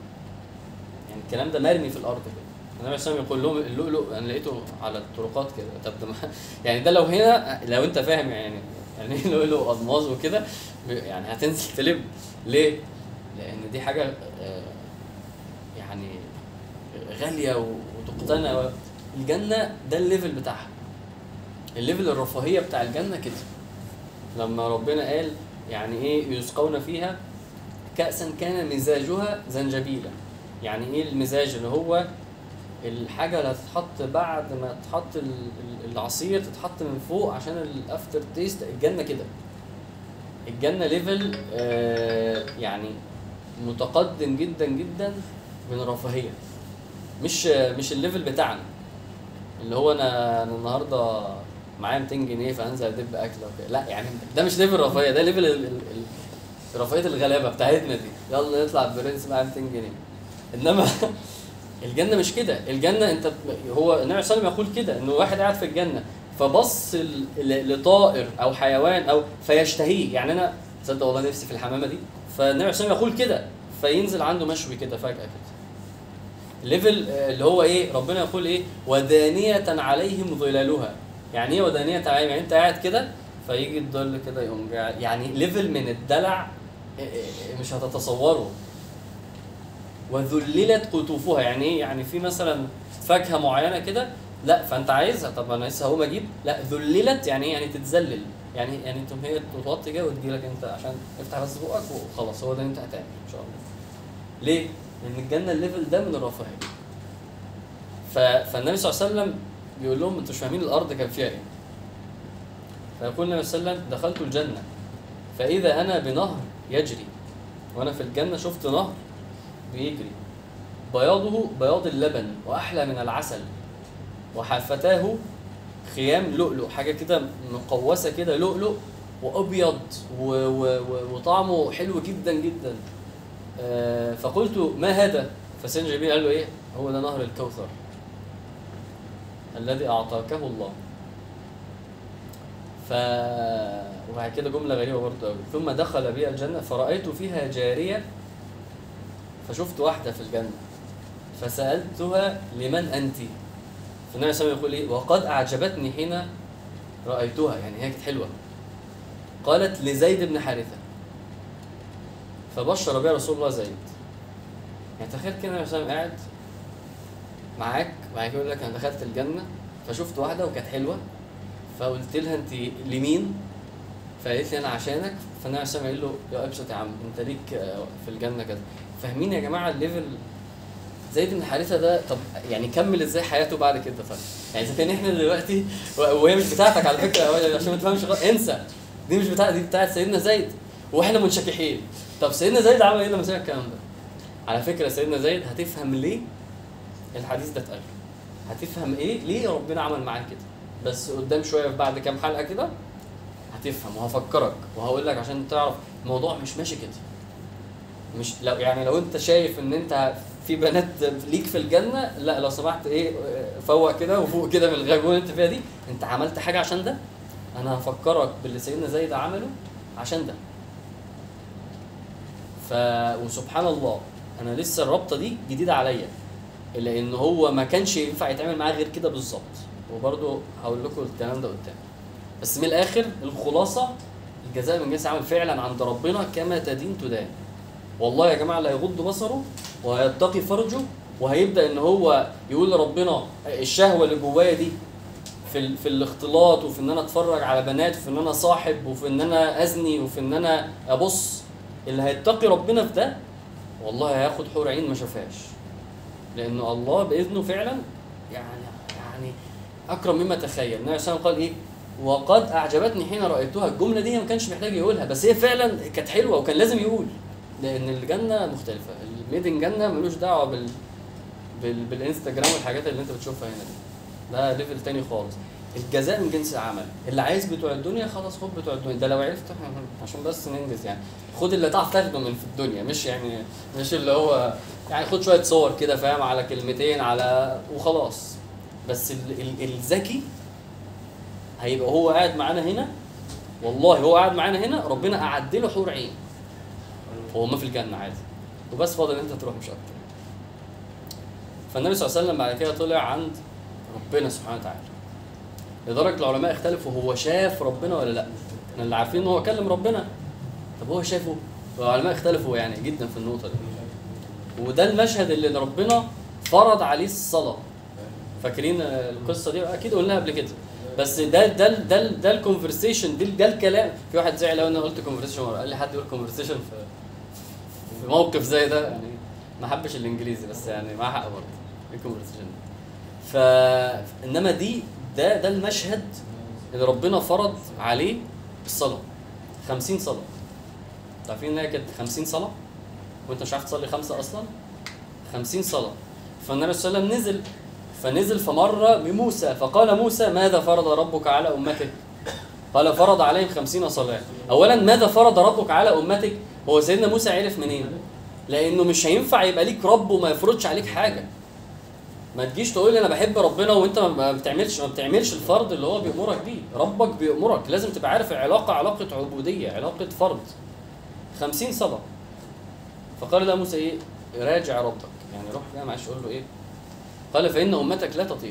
يعني الكلام ده مرمي في الارض كده النبي صلى الله عليه وسلم يقول لهم اللؤلؤ انا لقيته على الطرقات كده طب ده ما- يعني ده لو هنا لو انت فاهم يعني يعني ايه لؤلؤ والماظ وكده ب- يعني هتنزل تلم ليه؟ لان دي حاجه آه، يعني غاليه و- وتقتنى و- الجنه ده الليفل بتاعها الليفل الرفاهيه بتاع الجنه كده لما ربنا قال يعني ايه يسقون فيها كأسا كان مزاجها زنجبيلا يعني ايه المزاج اللي هو الحاجة اللي هتتحط بعد ما تحط ال- ال- العصير تتحط من فوق عشان الافتر تيست الجنة كده الجنة ليفل آه يعني متقدم جدا جدا من الرفاهية مش مش الليفل بتاعنا اللي هو انا انا النهارده معايا 200 جنيه فانزل ادب اكله وكده لا يعني ده مش ليفل رفاهيه ده ليفل ال- ال- ال- رفاهيه الغلابه بتاعتنا دي يلا نطلع برنس معايا 200 جنيه انما الجنه مش كده الجنه انت هو النبي صلى الله عليه وسلم يقول كده انه واحد قاعد في الجنه فبص ل- ل- لطائر او حيوان او فيشتهيه يعني انا تصدق والله نفسي في الحمامه دي فالنبي صلى الله عليه وسلم يقول كده فينزل عنده مشوي كده فجاه كده ليفل آه، اللي هو ايه ربنا يقول ايه ودانية عليهم ظلالها يعني ايه ودانية عليهم يعني انت قاعد كده فيجي الظل كده يقوم قاعد يعني ليفل من الدلع آه، آه، مش هتتصوره وذللت قطوفها يعني ايه يعني في مثلا فاكهه معينه كده لا فانت عايزها طب انا لسه هقوم اجيب لا ذللت يعني ايه يعني تتذلل يعني يعني انت هي توطي كده وتجيلك انت عشان افتح بس بقك وخلاص هو ده اللي انت هتعمل ان شاء الله ليه؟ لان الجنه الليفل ده من الرفاهيه ف... فالنبي صلى الله عليه وسلم بيقول لهم انتوا مش فاهمين الارض كان فيها ايه فيقول النبي صلى الله عليه وسلم دخلت الجنه فاذا انا بنهر يجري وانا في الجنه شفت نهر بيجري بياضه بياض اللبن واحلى من العسل وحافتاه خيام لؤلؤ حاجه كده مقوسه كده لؤلؤ وابيض و... و... و... وطعمه حلو جدا جدا آه، فقلت ما هذا فسيدنا جبريل قال له ايه هو ده نهر الكوثر الذي اعطاكه الله ف وبعد كده جمله غريبه برضه قوي ثم دخل بي الجنه فرايت فيها جاريه فشفت واحده في الجنه فسالتها لمن انت فالنبي صلى الله عليه وسلم يقول ايه وقد اعجبتني حين رايتها يعني هي كانت حلوه قالت لزيد بن حارثه فبشر بها رسول الله زيد يعني تخيل كده النبي صلى الله عليه وسلم قاعد معاك وبعد كده يقول لك انا دخلت الجنه فشفت واحده وكانت حلوه فقلت لها انت لمين؟ فقالت لي انا عشانك فالنبي صلى الله عليه وسلم قال له يا ابسط يا عم انت ليك آه، في الجنه كذا فاهمين يا جماعه الليفل زيد بن حارثه ده طب يعني كمل ازاي حياته بعد كده طيب يعني اذا كان احنا دلوقتي وهي مش بتاعتك على فكره عشان ما تفهمش غلط انسى دي مش بتاعت دي بتاعت سيدنا زيد واحنا منشكحين طب سيدنا زيد عمل ايه لما سمع الكلام ده؟ على فكره سيدنا زيد هتفهم ليه الحديث ده اتقال هتفهم ايه ليه ربنا عمل معاه كده بس قدام شويه بعد كام حلقه كده هتفهم وهفكرك وهقول لك عشان تعرف الموضوع مش ماشي كده مش لو يعني لو انت شايف ان انت في بنات ليك في الجنه لا لو سمحت ايه فوق كده وفوق كده من الغيبوبه اللي انت فيها دي انت عملت حاجه عشان ده انا هفكرك باللي سيدنا زيد عمله عشان ده ف وسبحان الله انا لسه الرابطه دي جديده عليا لان هو ما كانش ينفع يتعمل معاه غير كده بالظبط وبرضه هقول لكم الكلام ده قدام بس من الاخر الخلاصه الجزاء من جنس عمل فعلا عند ربنا كما تدين تدان والله يا جماعه لا يغض بصره وهيتقي فرجه وهيبدا ان هو يقول لربنا الشهوه اللي جوايا دي في ال... في الاختلاط وفي ان انا اتفرج على بنات وفي ان انا صاحب وفي ان انا ازني وفي ان انا ابص اللي هيتقي ربنا في ده والله هياخد حور عين ما شافهاش لانه الله باذنه فعلا يعني يعني اكرم مما تخيل النبي صلى الله عليه وسلم قال ايه وقد اعجبتني حين رايتها الجمله دي ما كانش محتاج يقولها بس هي فعلا كانت حلوه وكان لازم يقول لان الجنه مختلفه الميدن جنه ملوش دعوه بال... بال... بالانستجرام والحاجات اللي انت بتشوفها هنا دي ده ليفل تاني خالص الجزاء من جنس العمل اللي عايز بتوع الدنيا خلاص خد بتوع الدنيا ده لو عرفت عشان بس ننجز يعني خد اللي تعرف تاخده من في الدنيا مش يعني مش اللي هو يعني خد شويه صور كده فاهم على كلمتين على وخلاص بس ال- ال- الذكي هيبقى هو قاعد معانا هنا والله هو قاعد معانا هنا ربنا اعد له حور عين وهو ما في الجنه عادي وبس فاضل انت تروح مش اكتر فالنبي صلى الله عليه وسلم بعد كده طلع عند ربنا سبحانه وتعالى لدرجه العلماء اختلفوا هو شاف ربنا ولا لا احنا اللي عارفين ان هو كلم ربنا طب هو شافه العلماء اختلفوا يعني جدا في النقطه دي وده المشهد اللي ربنا فرض عليه الصلاه فاكرين القصه دي اكيد قلناها قبل كده بس ده ده ده ده الكونفرسيشن ده, ده الكلام في واحد زعل قوي ان انا قلت كونفرسيشن قال لي حد يقول كونفرسيشن في في موقف زي ده يعني ما حبش الانجليزي بس يعني معاه حق برضه ايه كونفرسيشن ف انما دي ده ده المشهد اللي ربنا فرض عليه الصلاه 50 صلاه عارفين ان هي كانت 50 صلاه وانت مش عارف تصلي خمسه اصلا 50 صلاه فالنبي صلى الله عليه وسلم نزل فنزل فمر بموسى فقال موسى ماذا فرض ربك على امتك قال فرض عليهم خمسين صلاة أولا ماذا فرض ربك على أمتك هو سيدنا موسى عرف منين لأنه مش هينفع يبقى ليك رب وما يفرضش عليك حاجة ما تجيش تقول لي انا بحب ربنا وانت ما بتعملش ما بتعملش الفرض اللي هو بيأمرك بيه ربك بيأمرك لازم تبقى عارف العلاقة علاقة عبودية علاقة فرض خمسين صلاة فقال له موسى ايه راجع ربك يعني روح كده معلش قول له ايه قال فإن أمتك لا تطيق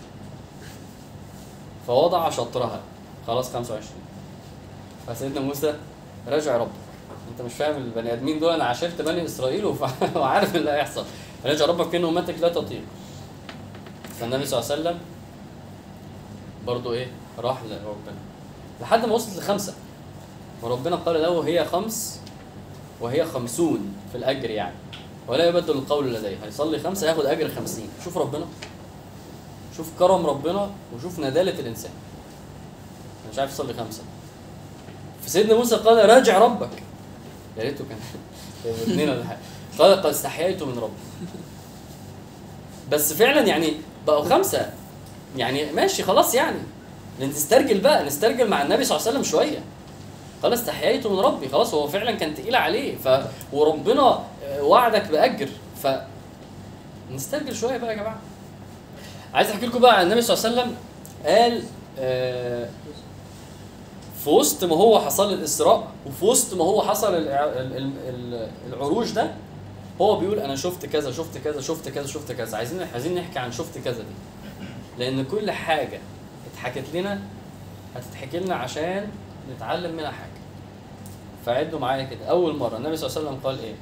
فوضع شطرها خلاص 25 فسيدنا موسى راجع ربك انت مش فاهم البني ادمين دول انا عاشرت بني اسرائيل وف- وعارف اللي هيحصل راجع ربك ان امتك لا تطيق فالنبي صلى الله عليه وسلم برضه ايه راح لربنا لحد ما وصلت لخمسه وربنا قال له هي خمس وهي خمسون في الاجر يعني ولا يبدل القول لديه هيصلي خمسه ياخد اجر خمسين شوف ربنا شوف كرم ربنا وشوف ندالة الانسان أنا مش عارف يصلي خمسه فسيدنا موسى قال راجع ربك يا ريته كان كان اثنين ولا حاجه قال قد استحييت من ربي بس فعلا يعني بقوا خمسه يعني ماشي خلاص يعني نسترجل بقى نسترجل مع النبي صلى الله عليه وسلم شويه قال استحييت من ربي خلاص هو فعلا كان تقيل عليه ف وربنا آه، وعدك باجر ف نسترجل شويه بقى يا جماعه عايز احكي لكم بقى عن النبي صلى الله عليه وسلم قال آه، في وسط ما هو حصل الاسراء وفي وسط ما هو حصل الع- ال- ال- ال- العروج ده هو بيقول انا شفت كذا شفت كذا شفت كذا شفت كذا عايزين عايزين نحكي عن شفت كذا دي لان كل حاجه اتحكت لنا هتتحكي لنا عشان نتعلم منها حاجه فعدوا معايا كده اول مره النبي صلى الله عليه وسلم قال ايه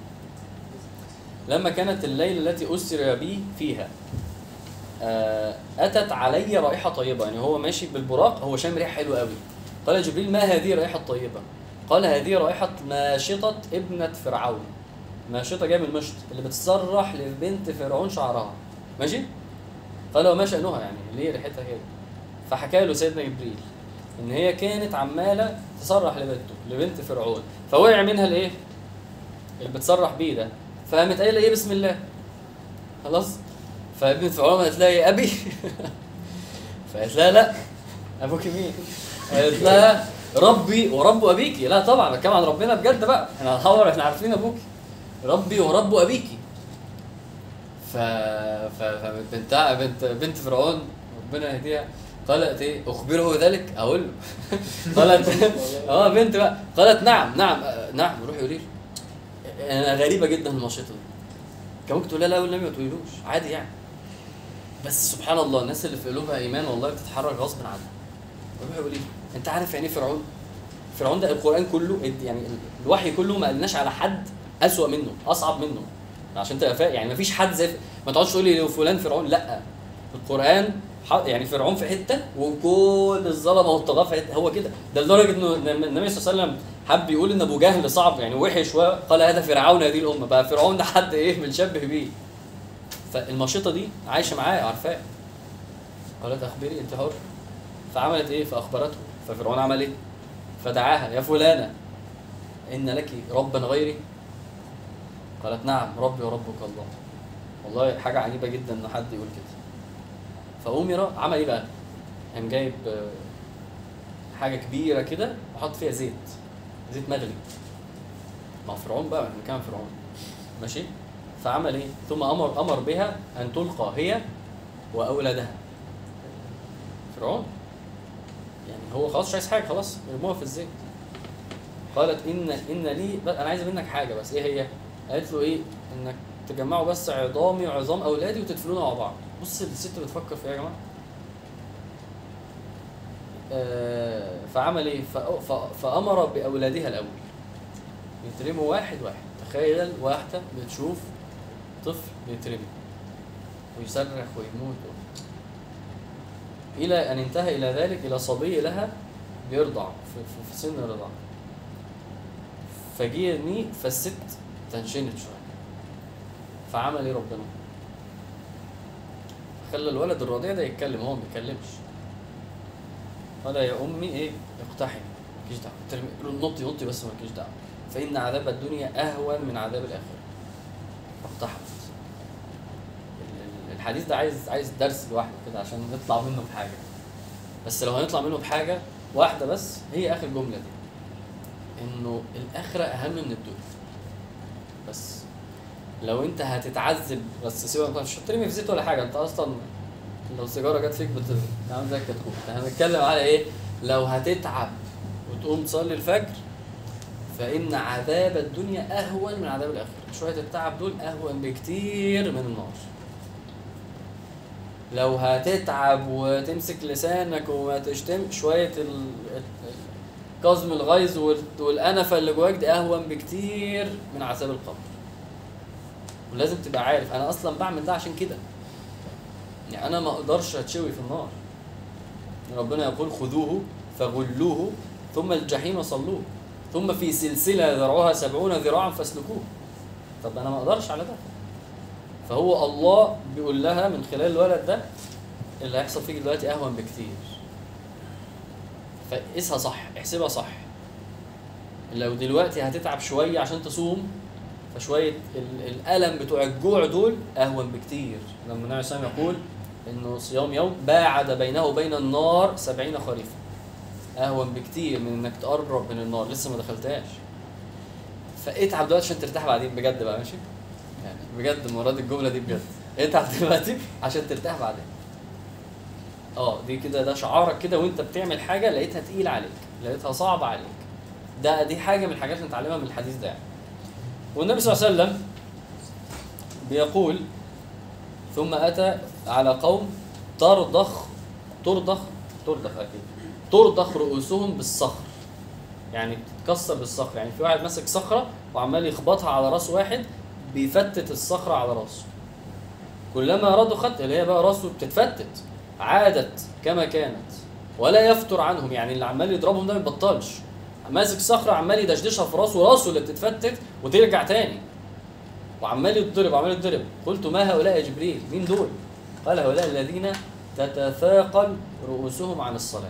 لما كانت الليله التي اسر بي فيها آه، اتت علي رائحه طيبه يعني هو ماشي بالبراق هو شام ريحه حلوه قوي قال جبريل ما هذه الرائحه الطيبه قال هذه رائحه ماشطه ابنه فرعون ماشطه جايه من المشط اللي بتسرح لبنت فرعون شعرها ماشي قال وما شانها يعني ليه ريحتها كده فحكى له سيدنا جبريل ان هي كانت عماله تسرح لبنته لبنت فرعون فوقع منها الايه اللي بتسرح بيه ده فقامت قايله ايه بسم الله خلاص فابنت فرعون قالت لها يا ابي فقالت لها لا ابوك مين قالت لها ربي ورب ابيكي لا طبعا بتكلم عن ربنا بجد بقى احنا هنحور احنا عارفين ابوكي ربي ورب ابيكي ف ف فبنتها بنت بنت فرعون ربنا يهديها قالت ايه اخبره ذلك اقول له قالت اه بنت بقى قالت نعم نعم آه، نعم روحي قولي له انا غريبه جدا النشيطه دي كان ممكن تقول لها لا والنبي ما تقوليلوش عادي يعني بس سبحان الله الناس اللي في قلوبها ايمان والله بتتحرك غصب عنها روحي قولي له انت عارف يعني ايه فرعون فرعون ده القران كله يعني الوحي كله ما قالناش على حد اسوأ منه اصعب منه عشان تبقى فاهم يعني ما فيش حد زي ما تقعدش تقول لي فلان فرعون لا القران ح- يعني فرعون في حته وكل الظلمه والطغاه في حته هو كده ده لدرجه انه لما النبي صلى الله عليه وسلم حب يقول ان ابو جهل صعب يعني وحش وقال هذا فرعون هذه الامه بقى فرعون ده حد ايه بنشبه بيه فالمشيطه دي عايشه معاه عارفاه قالت اخبري انت حر فعملت ايه فاخبرته ففرعون عمل ايه فدعاها يا فلانه ان لك ربا غيري قالت نعم ربي وربك الله والله حاجه عجيبه جدا ان حد يقول كده فأمر عمل ايه بقى؟ قام جايب آه، حاجه كبيره كده وحط فيها زيت زيت مغلي مع فرعون بقى احنا كان فرعون ماشي فعمل ايه؟ ثم امر امر بها ان تلقى هي واولادها فرعون يعني هو خلاص مش عايز حاجه خلاص ارموها في الزيت قالت ان ان لي بس انا عايزه منك حاجه بس ايه هي؟ قالت له ايه؟ انك تجمعوا بس عظامي وعظام اولادي وتدفنونا مع بعض بص الست بتفكر في ايه يا جماعه آه، فعمل ايه فأ- ف- فامر باولادها الاول يترموا واحد واحد تخيل واحده بتشوف طفل بيترمي ويصرخ ويموت الى ان انتهى الى ذلك الى صبي لها بيرضع في, في, في سن الرضاعه فجه يرميه فالست تنشنت شويه فعمل ايه ربنا خلى الولد الرضيع ده يتكلم هو ما بيتكلمش قال يا امي ايه اقتحمي مالكيش دعوه ترمي نطي نطي بس مالكيش دعوه فان عذاب الدنيا اهون من عذاب الاخره فاقتحمت ال- ال- الحديث ده عايز عايز درس لوحده كده عشان نطلع منه بحاجه بس لو هنطلع منه بحاجه واحده بس هي اخر جمله دي انه الاخره اهم من الدنيا بس لو انت هتتعذب بس سيبك انت مش هترمي في زيت ولا حاجه انت اصلا لو سيجاره جت فيك بت عامل زي الكتكوت احنا هنتكلم على ايه لو هتتعب وتقوم تصلي الفجر فان عذاب الدنيا اهون من عذاب الاخره شويه التعب دول اهون بكتير من النار لو هتتعب وتمسك لسانك وما تشتم شويه ال... ال- كظم الغيظ وال- والانفه اللي جواك دي اهون بكتير من عذاب القبر ولازم تبقى عارف انا اصلا بعمل ده عشان كده يعني انا ما اقدرش اتشوي في النار ربنا يقول خذوه فغلوه ثم الجحيم صلوه ثم في سلسلة ذرعها سبعون ذراعا فاسلكوه طب انا ما اقدرش على ده فهو الله بيقول لها من خلال الولد ده اللي هيحصل فيك دلوقتي اهون بكتير فقيسها صح احسبها صح لو دلوقتي هتتعب شوية عشان تصوم فشوية ال- الألم بتوع الجوع دول أهون بكتير لما النبي صلى الله عليه وسلم يقول إنه صيام يوم باعد بينه وبين النار سبعين خريفا أهون بكتير من إنك تقرب من النار لسه ما دخلتهاش فاتعب دلوقتي عشان ترتاح بعدين بجد بقى ماشي يعني بجد مراد الجملة دي بجد اتعب دلوقتي عشان ترتاح بعدين اه دي كده ده شعارك كده وانت بتعمل حاجة لقيتها تقيلة عليك لقيتها صعبة عليك ده دي حاجة من الحاجات اللي نتعلمها من الحديث ده يعني والنبي صلى الله عليه وسلم بيقول ثم اتى على قوم ترضخ ترضخ ترضخ اكيد ترضخ رؤوسهم بالصخر يعني بتتكسر بالصخر يعني في واحد ماسك صخره وعمال يخبطها على راس واحد بيفتت الصخره على راسه كلما رضخت اللي هي بقى راسه بتتفتت عادت كما كانت ولا يفتر عنهم يعني اللي عمال يضربهم ده ما يبطلش ماسك صخره عمال يدشدشها في راسه راسه اللي بتتفتت وترجع تاني وعمال يتضرب عمال يتضرب قلت ما هؤلاء يا جبريل مين دول قال هؤلاء الذين تتثاقل رؤوسهم عن الصلاه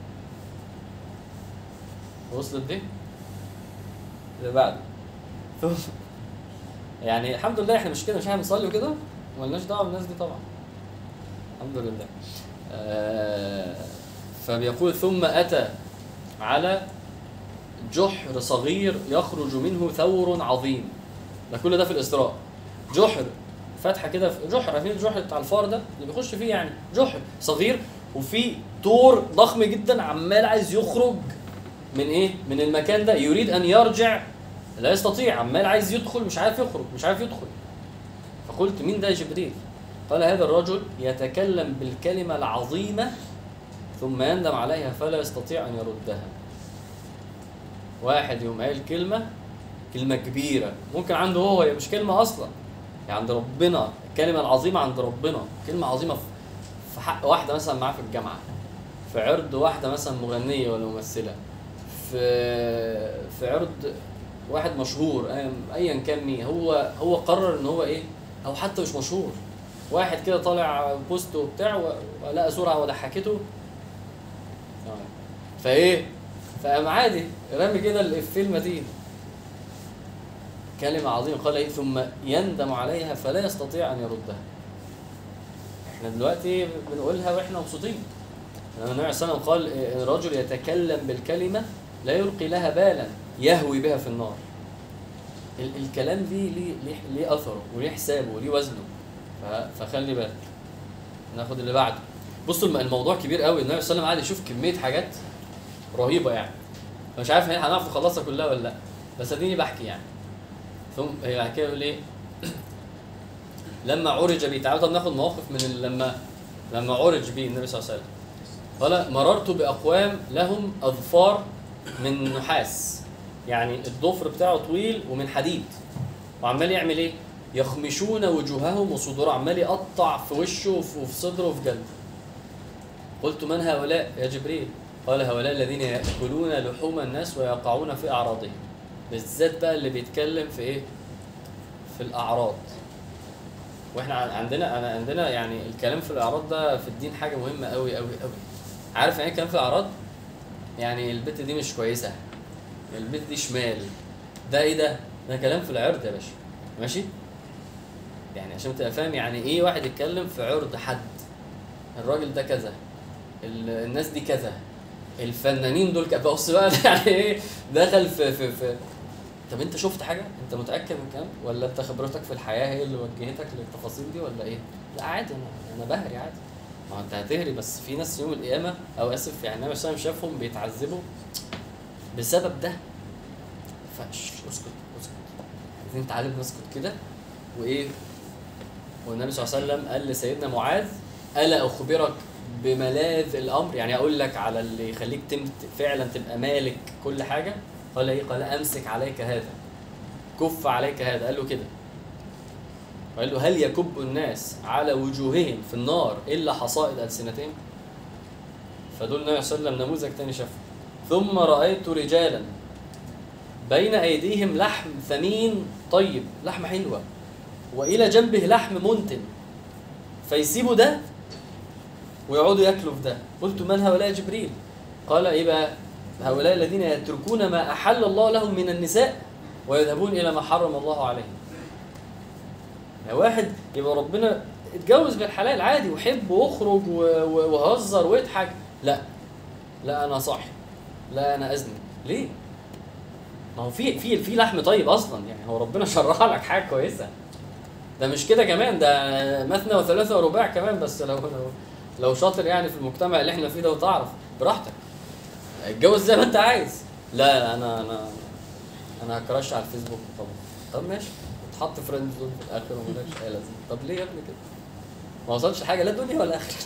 وصلت دي اللي بعده ثم يعني الحمد لله احنا مش كده مش احنا بنصلي وكده مالناش دعوه بالناس دي طبعا الحمد لله آه فبيقول ثم اتى على جحر صغير يخرج منه ثور عظيم ده كل ده في الاسراء جحر فتحه كده في جحر عارفين الجحر بتاع الفار ده اللي بيخش فيه يعني جحر صغير وفي طور ضخم جدا عمال عايز يخرج من ايه من المكان ده يريد ان يرجع لا يستطيع عمال عايز يدخل مش عارف يخرج مش عارف يدخل فقلت مين ده يا جبريل قال هذا الرجل يتكلم بالكلمة العظيمة ثم يندم عليها فلا يستطيع أن يردها واحد يوم قال كلمة كلمة كبيرة ممكن عنده هو هي مش كلمة أصلا يعني عند ربنا الكلمة العظيمة عند ربنا كلمة عظيمة في- في حق واحدة مثلا معاه في الجامعة في عرض واحدة مثلا مغنية ولا ممثلة في في عرض واحد مشهور أيا- ايا كان مين هو هو قرر ان هو ايه او حتى مش مشهور واحد كده طالع بوست وبتاع و- ولقى صوره وضحكته تمام. فايه فقام عادي رامي كده الافيه المتين كلمة عظيمة قال ايه ثم يندم عليها فلا يستطيع ان يردها احنا دلوقتي بنقولها واحنا مبسوطين لما النبي صلى الله عليه وسلم قال إيه، الرجل يتكلم بالكلمة لا يلقي لها بالا يهوي بها في النار ال- الكلام ليه ليه ليه, ليه اثره وليه حسابه وليه وزنه ف- فخلي بالك ناخد اللي بعده بصوا الم- الموضوع كبير قوي النبي صلى الله عليه وسلم قعد يشوف كميه حاجات رهيبه يعني مش عارف هل هنعرف نخلصها كلها ولا لا بس اديني بحكي يعني ثم هي بعد كده يقول ايه لما عرج بي تعالوا طب ناخد مواقف من ال- لما لما عرج بي النبي صلى الله عليه وسلم قال مررت باقوام لهم اظفار من نحاس يعني الضفر بتاعه طويل ومن حديد وعمال يعمل ايه يخمشون وجوههم وصدورهم عمال يقطع في وشه وفي وفي صدره وفي جلده قلت من هؤلاء يا جبريل قال هؤلاء الذين ياكلون لحوم الناس ويقعون في اعراضهم بالذات بقى اللي بيتكلم في ايه في الاعراض واحنا عن- عندنا انا عندنا يعني الكلام في الاعراض ده في الدين حاجه مهمه قوي قوي قوي عارف يعني ايه الكلام في الاعراض يعني البت دي مش كويسه البت دي شمال ده ايه ده ده كلام في العرض يا باشا ماشي يعني عشان تبقى فاهم يعني ايه واحد يتكلم في عرض حد الراجل ده كذا ال- الناس دي كذا الفنانين دول كذا بص بقى يعني ايه دخل في في في طب انت شفت حاجه انت متاكد من الكلام ولا انت خبرتك في الحياه هي اللي وجهتك للتفاصيل دي ولا ايه لا عادي انا انا بهري عادي ما هو انت هتهري بس في ناس يوم القيامه او اسف يعني النبي صلى الله عليه وسلم شافهم بيتعذبوا بسبب ده فش اسكت اسكت عايزين نتعلم نسكت كده وايه والنبي صلى الله عليه وسلم قال لسيدنا معاذ الا اخبرك بملاذ الامر يعني اقول لك على اللي يخليك تم فعلا تبقى مالك كل حاجه قال ايه قال امسك عليك هذا كف عليك هذا قال له كده وقال له هل يكب الناس على وجوههم في النار الا حصائد السنتهم فدول النبي صلى الله عليه وسلم نموذج تاني شافه ثم رايت رجالا بين ايديهم لحم ثمين طيب لحمه حلوه والى جنبه لحم منتن فيسيبوا ده ويقعدوا ياكلوا في ده قلت من هؤلاء جبريل قال ايه بقى هؤلاء الذين يتركون ما احل الله لهم من النساء ويذهبون الى ما حرم الله عليهم يعني واحد يبقى ربنا اتجوز بالحلال عادي وحب واخرج و- و- وهزر واضحك لا لا انا صاحي لا انا اذنب ليه ما هو في في في لحم طيب اصلا يعني هو ربنا شرع لك حاجه كويسه ده مش كده كمان ده مثنى وثلاثة ورباع كمان بس لو لو لو شاطر يعني في المجتمع اللي احنا فيه ده وتعرف براحتك اتجوز زي ما انت عايز لا لا انا انا انا هكرش على الفيسبوك طب طب ماشي تحط فريند زون في الاخر ومالكش اي لازمه طب ليه يا ابني كده؟ ما وصلش حاجه لا دنيا ولا اخره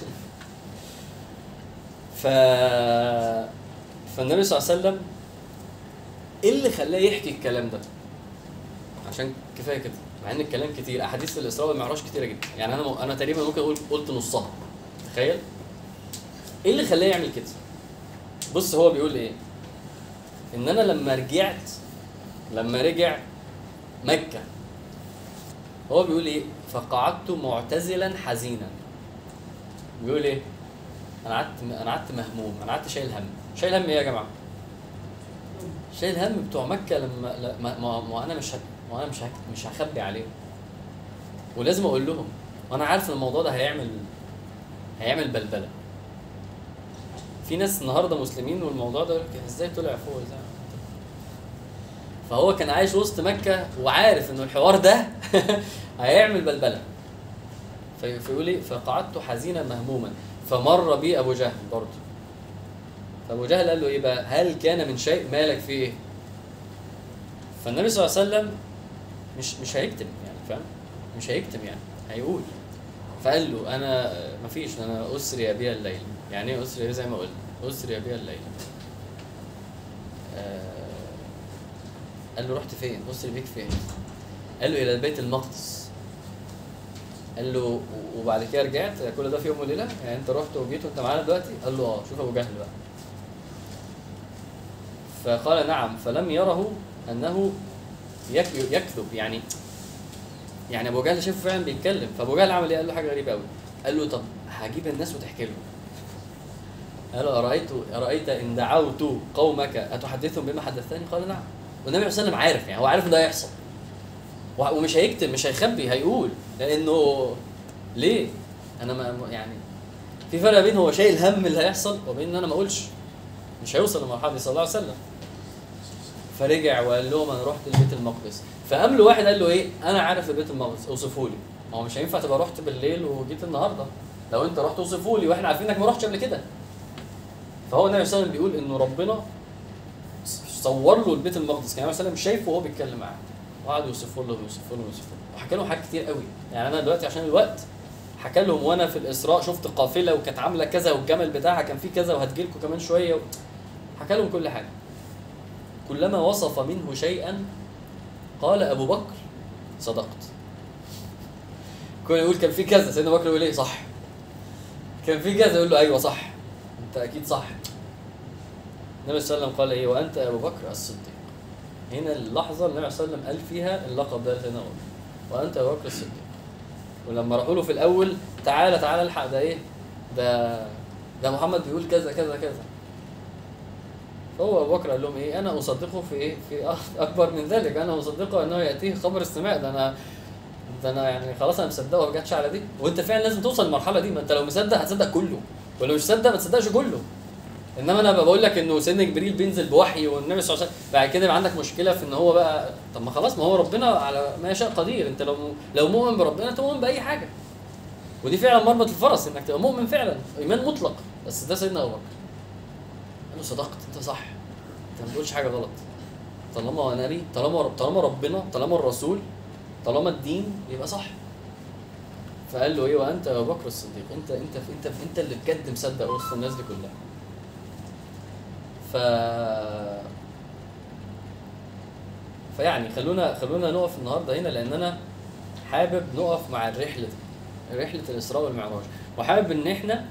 ف فالنبي صلى الله عليه وسلم ايه اللي خلاه يحكي الكلام ده؟ عشان كفايه كده مع ان الكلام كتير احاديث الاسراء والمعراج كتيره جدا يعني انا انا تقريبا ممكن اقول قلت نصها تخيل ايه اللي خلاه يعمل كده بص هو بيقول ايه ان انا لما رجعت لما رجع مكه هو بيقول ايه فقعدت معتزلا حزينا بيقول ايه انا قعدت انا قعدت مهموم انا قعدت شايل هم شايل هم ايه يا جماعه شايل هم بتوع مكه لما لا ما, ما, ما انا مش ه- ما انا مش هك- مش هخبي عليهم ولازم اقول لهم وانا عارف ان الموضوع ده هيعمل هيعمل بلبله في ناس النهارده مسلمين والموضوع ده يقول لك ازاي طلع فوق ازاي فهو كان عايش وسط مكه وعارف انه الحوار ده هيعمل بلبله في- فيقول ايه فقعدت حزينا مهموما فمر بي ابو جهل برضه فابو جهل قال له ايه بقى هل كان من شيء مالك فيه ايه فالنبي صلى الله عليه وسلم مش مش هيكتم يعني فاهم مش هيكتم يعني هيقول فقال له انا مفيش انا اسري بي الليل يعني ايه اسري زي ما قلت اسري بي الليل آه قال له رحت فين اسري بيك فين قال له الى بيت المقدس قال له وبعد كده رجعت كل ده في يوم وليله يعني انت رحت وجيت وانت معانا دلوقتي قال له اه شوف ابو جهل بقى فقال نعم فلم يره انه يك- يكذب يعني يعني ابو جهل شافه فعلا بيتكلم فابو جهل عمل ايه قال له حاجه غريبه قوي قال له طب هجيب الناس وتحكي لهم قال له ارايت ارايت ان دعوت قومك اتحدثهم بما حدثتني قال نعم والنبي صلى الله عليه وسلم عارف يعني هو عارف ان ده هيحصل وه- ومش هيكتم مش هيخبي هيقول لانه ليه انا ما ما- يعني في فرق بين هو شايل هم اللي هيحصل وبين ان انا ما اقولش مش هيوصل للمرحله دي صلى الله عليه وسلم فرجع وقال لهم انا رحت لبيت المقدس فقام له واحد قال له ايه انا عارف بيت المقدس اوصفه لي ما هو مش هينفع تبقى رحت بالليل وجيت النهارده لو انت رحت اوصفه لي واحنا عارفين انك ما رحتش قبل كده فهو النبي صلى الله عليه وسلم بيقول انه ربنا صور له البيت المقدس كان النبي صلى الله عليه وسلم شايفه وهو بيتكلم معاه وقعد يوصفه له ويوصفه له ويوصفه له وحكى لهم حاجات كتير قوي يعني انا دلوقتي عشان الوقت حكى لهم وانا في الاسراء شفت قافله وكانت عامله كذا والجمل بتاعها كان فيه كذا وهتجي لكم كمان شويه و... حكى لهم كل حاجه كلما وصف منه شيئا قال ابو بكر صدقت كل يقول كان في كذا سيدنا بكر يقول ايه صح كان في كذا يقول له ايوه صح انت اكيد صح النبي صلى الله عليه وسلم قال ايه وانت ابو بكر الصديق هنا اللحظه اللي النبي صلى الله عليه وسلم قال فيها اللقب ده لسيدنا ابو بكر وانت ابو بكر الصديق ولما راحوا له في الاول تعالى تعالى الحق ده ايه ده ده محمد بيقول كذا كذا كذا فهو ابو بكر قال لهم ايه انا اصدقه في ايه في أك- اكبر من ذلك انا اصدقه انه ياتيه خبر السماء ده انا ده انا يعني خلاص انا مصدقه ما جاتش على دي وانت فعلا لازم توصل للمرحله دي ما انت لو مصدق هتصدق كله ولو مش مصدق ما تصدقش كله انما انا بقى بقول لك انه سيدنا جبريل بينزل بوحي والنبي صلى الله عليه وسلم بعد كده يبقى عندك مشكله في ان هو بقى طب ما خلاص ما هو ربنا على ما يشاء قدير انت لو لو مؤمن بربنا تؤمن باي حاجه ودي فعلا مربط الفرس انك تبقى مؤمن فعلا ايمان مطلق بس ده سيدنا ابو بكر قال له صدقت انت صح انت ما بتقولش حاجه غلط طالما هو نبي طالما طالما ربنا طالما الرسول طالما الدين يبقى صح فقال له ايه وانت يا ابو بكر الصديق انت انت انت انت اللي بجد مصدق وسط الناس دي كلها ف فيعني خلونا خلونا نقف النهارده هنا لان انا حابب نقف مع الرحله دي رحله الاسراء والمعراج وحابب ان احنا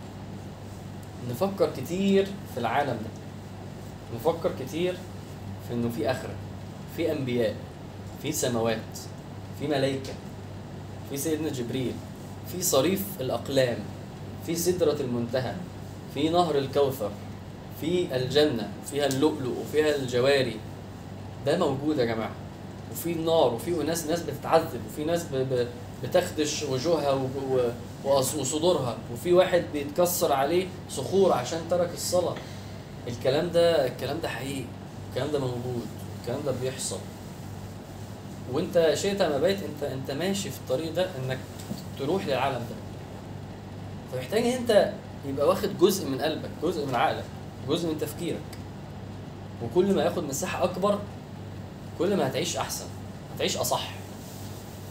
نفكر كتير في العالم ده نفكر كتير في انه في اخره في انبياء في سماوات في ملائكه في سيدنا جبريل في صريف الاقلام في سدره المنتهى في نهر الكوثر في الجنه فيها اللؤلؤ وفيها الجواري ده موجود يا جماعه وفي النار وفي ناس ناس بتتعذب وفي ناس ب- ب- بتخدش وجوهها و- و- وأص- وصدورها وفي واحد بيتكسر عليه صخور عشان ترك الصلاه الكلام ده الكلام ده حقيقي الكلام ده موجود الكلام ده بيحصل وانت شئت ما بيت انت انت ماشي في الطريق ده انك تروح للعالم ده فمحتاج ان انت يبقى واخد جزء من قلبك جزء من عقلك جزء من تفكيرك وكل ما ياخد مساحه اكبر كل ما هتعيش احسن هتعيش اصح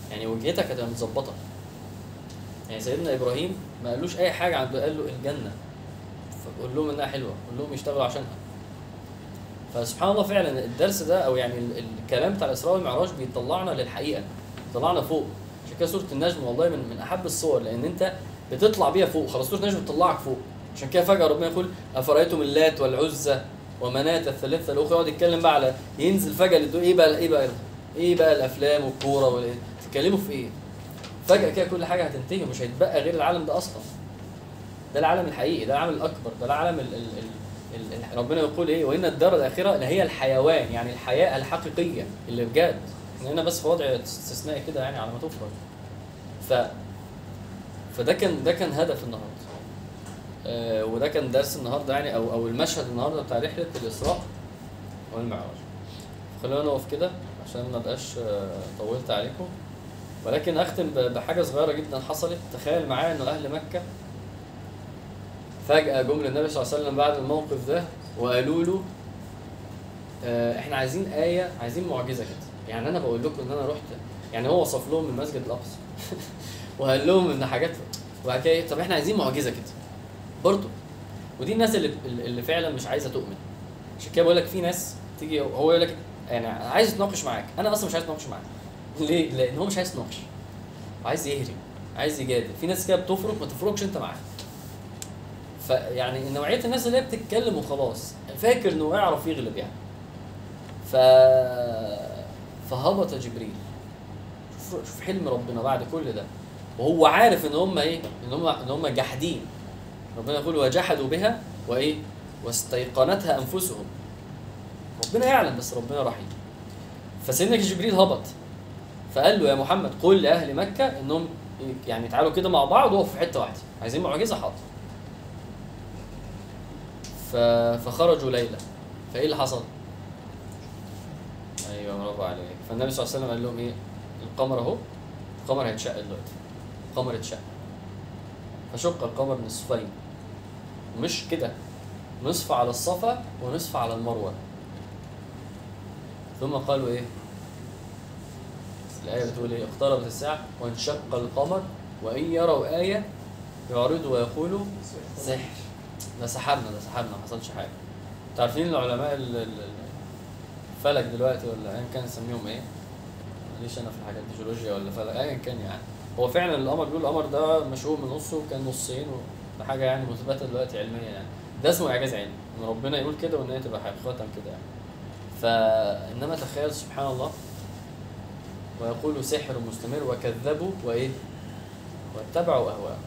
يعني وجهتك هتبقى متظبطه يعني سيدنا ابراهيم ما قالوش اي حاجه عنده قال له الجنه فقول لهم انها حلوه قول لهم يشتغلوا عشانها فسبحان الله فعلا الدرس ده او يعني ال- الكلام بتاع الاسراء والمعراج بيطلعنا للحقيقه بيطلعنا فوق عشان كده سوره النجم والله من من احب الصور لان انت بتطلع بيها فوق خلاص سوره النجم بتطلعك فوق عشان كده فجاه ربنا يقول افرايتم اللات والعزى ومناة الثالثه الاخرى يقعد يتكلم بقى على ينزل فجاه للدو ايه بقى ايه بقى ايه بقى الافلام والكوره والايه تتكلموا في ايه فجاه كده كل حاجه هتنتهي ومش هيتبقى غير العالم ده اصلا ده العالم الحقيقي ده العالم الاكبر ده العالم ال ال ال ال ال ربنا يقول ايه وان الدار الاخره لهي الحيوان يعني الحياه الحقيقيه اللي بجد احنا هنا بس في وضع استثنائي كده يعني على ما تفرج ف فده كان ده كان هدف النهارده آه وده كان درس النهارده يعني او او المشهد النهارده بتاع رحله الاسراء والمعراج خلونا نقف كده عشان ما ابقاش آه، طولت عليكم ولكن اختم ب- بحاجه صغيره جدا حصلت تخيل معايا انه اهل مكه فجاه جم للنبي صلى الله عليه وسلم بعد الموقف ده وقالوا له آه، احنا عايزين ايه عايزين معجزه كده يعني انا بقول لكم ان انا رحت يعني هو وصف لهم المسجد الاقصى وقال لهم ان حاجات وبعد كده إيه؟ طب احنا عايزين معجزه كده برضه ودي الناس اللي اللي فعلا مش عايزه تؤمن عشان كده بقول لك في ناس تيجي هو يقول لك يعني عايز يتناقش معاك انا اصلا مش عايز اتناقش معاك ليه؟ لان هو مش عايز يتناقش عايز يهري عايز يجادل في ناس كده بتفرق ما تفرقش انت معاها فيعني نوعيه الناس اللي هي بتتكلم وخلاص فاكر انه يعرف يغلب يعني ف فهبط جبريل شوف شوف حلم ربنا بعد كل ده وهو عارف ان هم ايه ان هم ان هم جاحدين ربنا يقول وجحدوا بها وايه واستيقنتها انفسهم ربنا يعلم بس ربنا رحيم فسيدنا جبريل هبط فقال له يا محمد قل لاهل مكه انهم يعني تعالوا كده مع بعض وقفوا في حته واحده عايزين معجزه حاضر ف... فخرجوا ليله فايه اللي حصل؟ ايوه برافو عليك فالنبي صلى الله عليه وسلم قال لهم ايه؟ القمر اهو القمر هيتشق دلوقتي القمر اتشق فشق القمر نصفين مش كده نصف على الصفا ونصف على المروه ثم قالوا ايه؟ الآية بتقول إيه؟ اقتربت الساعة وانشق القمر وإن يروا آية يعرضوا ويقولوا سحر ده سحرنا ده سحرنا ما حصلش حاجة. أنتوا عارفين العلماء ال- ال- ال- الفلك دلوقتي ولا أيا كان نسميهم إيه؟ ماليش أنا في الحاجات دي جيولوجيا ولا فلك أيا كان يعني. هو فعلا القمر بيقول القمر ده مشقوق من نصه وكان نصين وده حاجة يعني مثبتة دلوقتي علميا يعني. ده اسمه إعجاز علمي إن ربنا يقول كده وإن هي تبقى حقيقة كده يعني. فإنما تخيل سبحان الله ويقول سحر مستمر وكذبوا وايه واتبعوا اهواءهم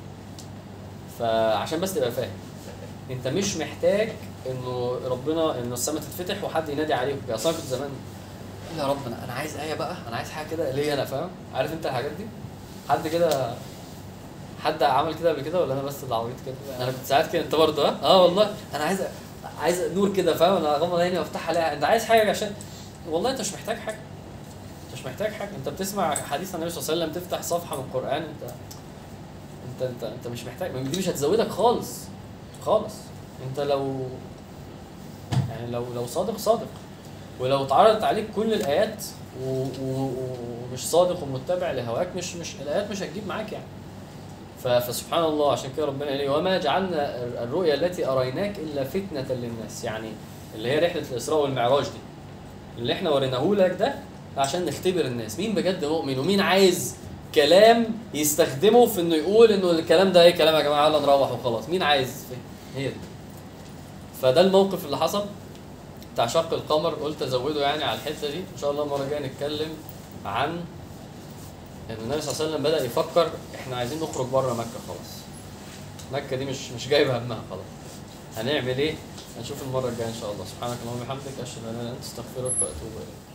فعشان بس تبقى فاهم انت مش محتاج انه ربنا انه السماء تتفتح وحد ينادي عليك يا اصلا كنت زمان يا رب انا انا عايز ايه بقى انا عايز حاجه كده ليه انا فاهم عارف انت الحاجات دي حد كده حد عمل كده قبل كده ولا انا بس اللي عبيط كده انا كنت ساعات كده انت برضه ها اه والله انا عايز عايز نور كده فاهم انا اغمض عيني وافتح الاقي انت عايز حاجه عشان والله انت مش محتاج حاجه انت مش محتاج حاجه انت بتسمع حديث النبي صلى الله عليه وسلم تفتح صفحه من القران انت انت انت انت مش محتاج دي مش هتزودك خالص خالص انت لو يعني لو لو صادق صادق ولو اتعرضت عليك كل الايات و- و- ومش صادق ومتبع لهواك مش مش الايات مش هتجيب معاك يعني ف- فسبحان الله عشان كده ربنا قال إيه؟ وما جعلنا الرؤيا التي اريناك الا فتنه للناس يعني اللي هي رحله الاسراء والمعراج دي اللي احنا وريناه لك ده عشان نختبر الناس مين بجد مؤمن ومين عايز كلام يستخدمه في انه يقول انه الكلام ده ايه كلام يا جماعه يلا نروح وخلاص مين عايز هي دي فده الموقف اللي حصل بتاع شق القمر قلت ازوده يعني على الحته دي ان شاء الله المره الجايه نتكلم عن ان النبي صلى الله عليه وسلم بدا يفكر احنا عايزين نخرج بره مكه خلاص مكه دي مش مش جايبه همها خلاص هنعمل ايه هنشوف المره الجايه ان شاء الله سبحانك اللهم وبحمدك اشهد ان لا اله الا انت استغفرك واتوب اليك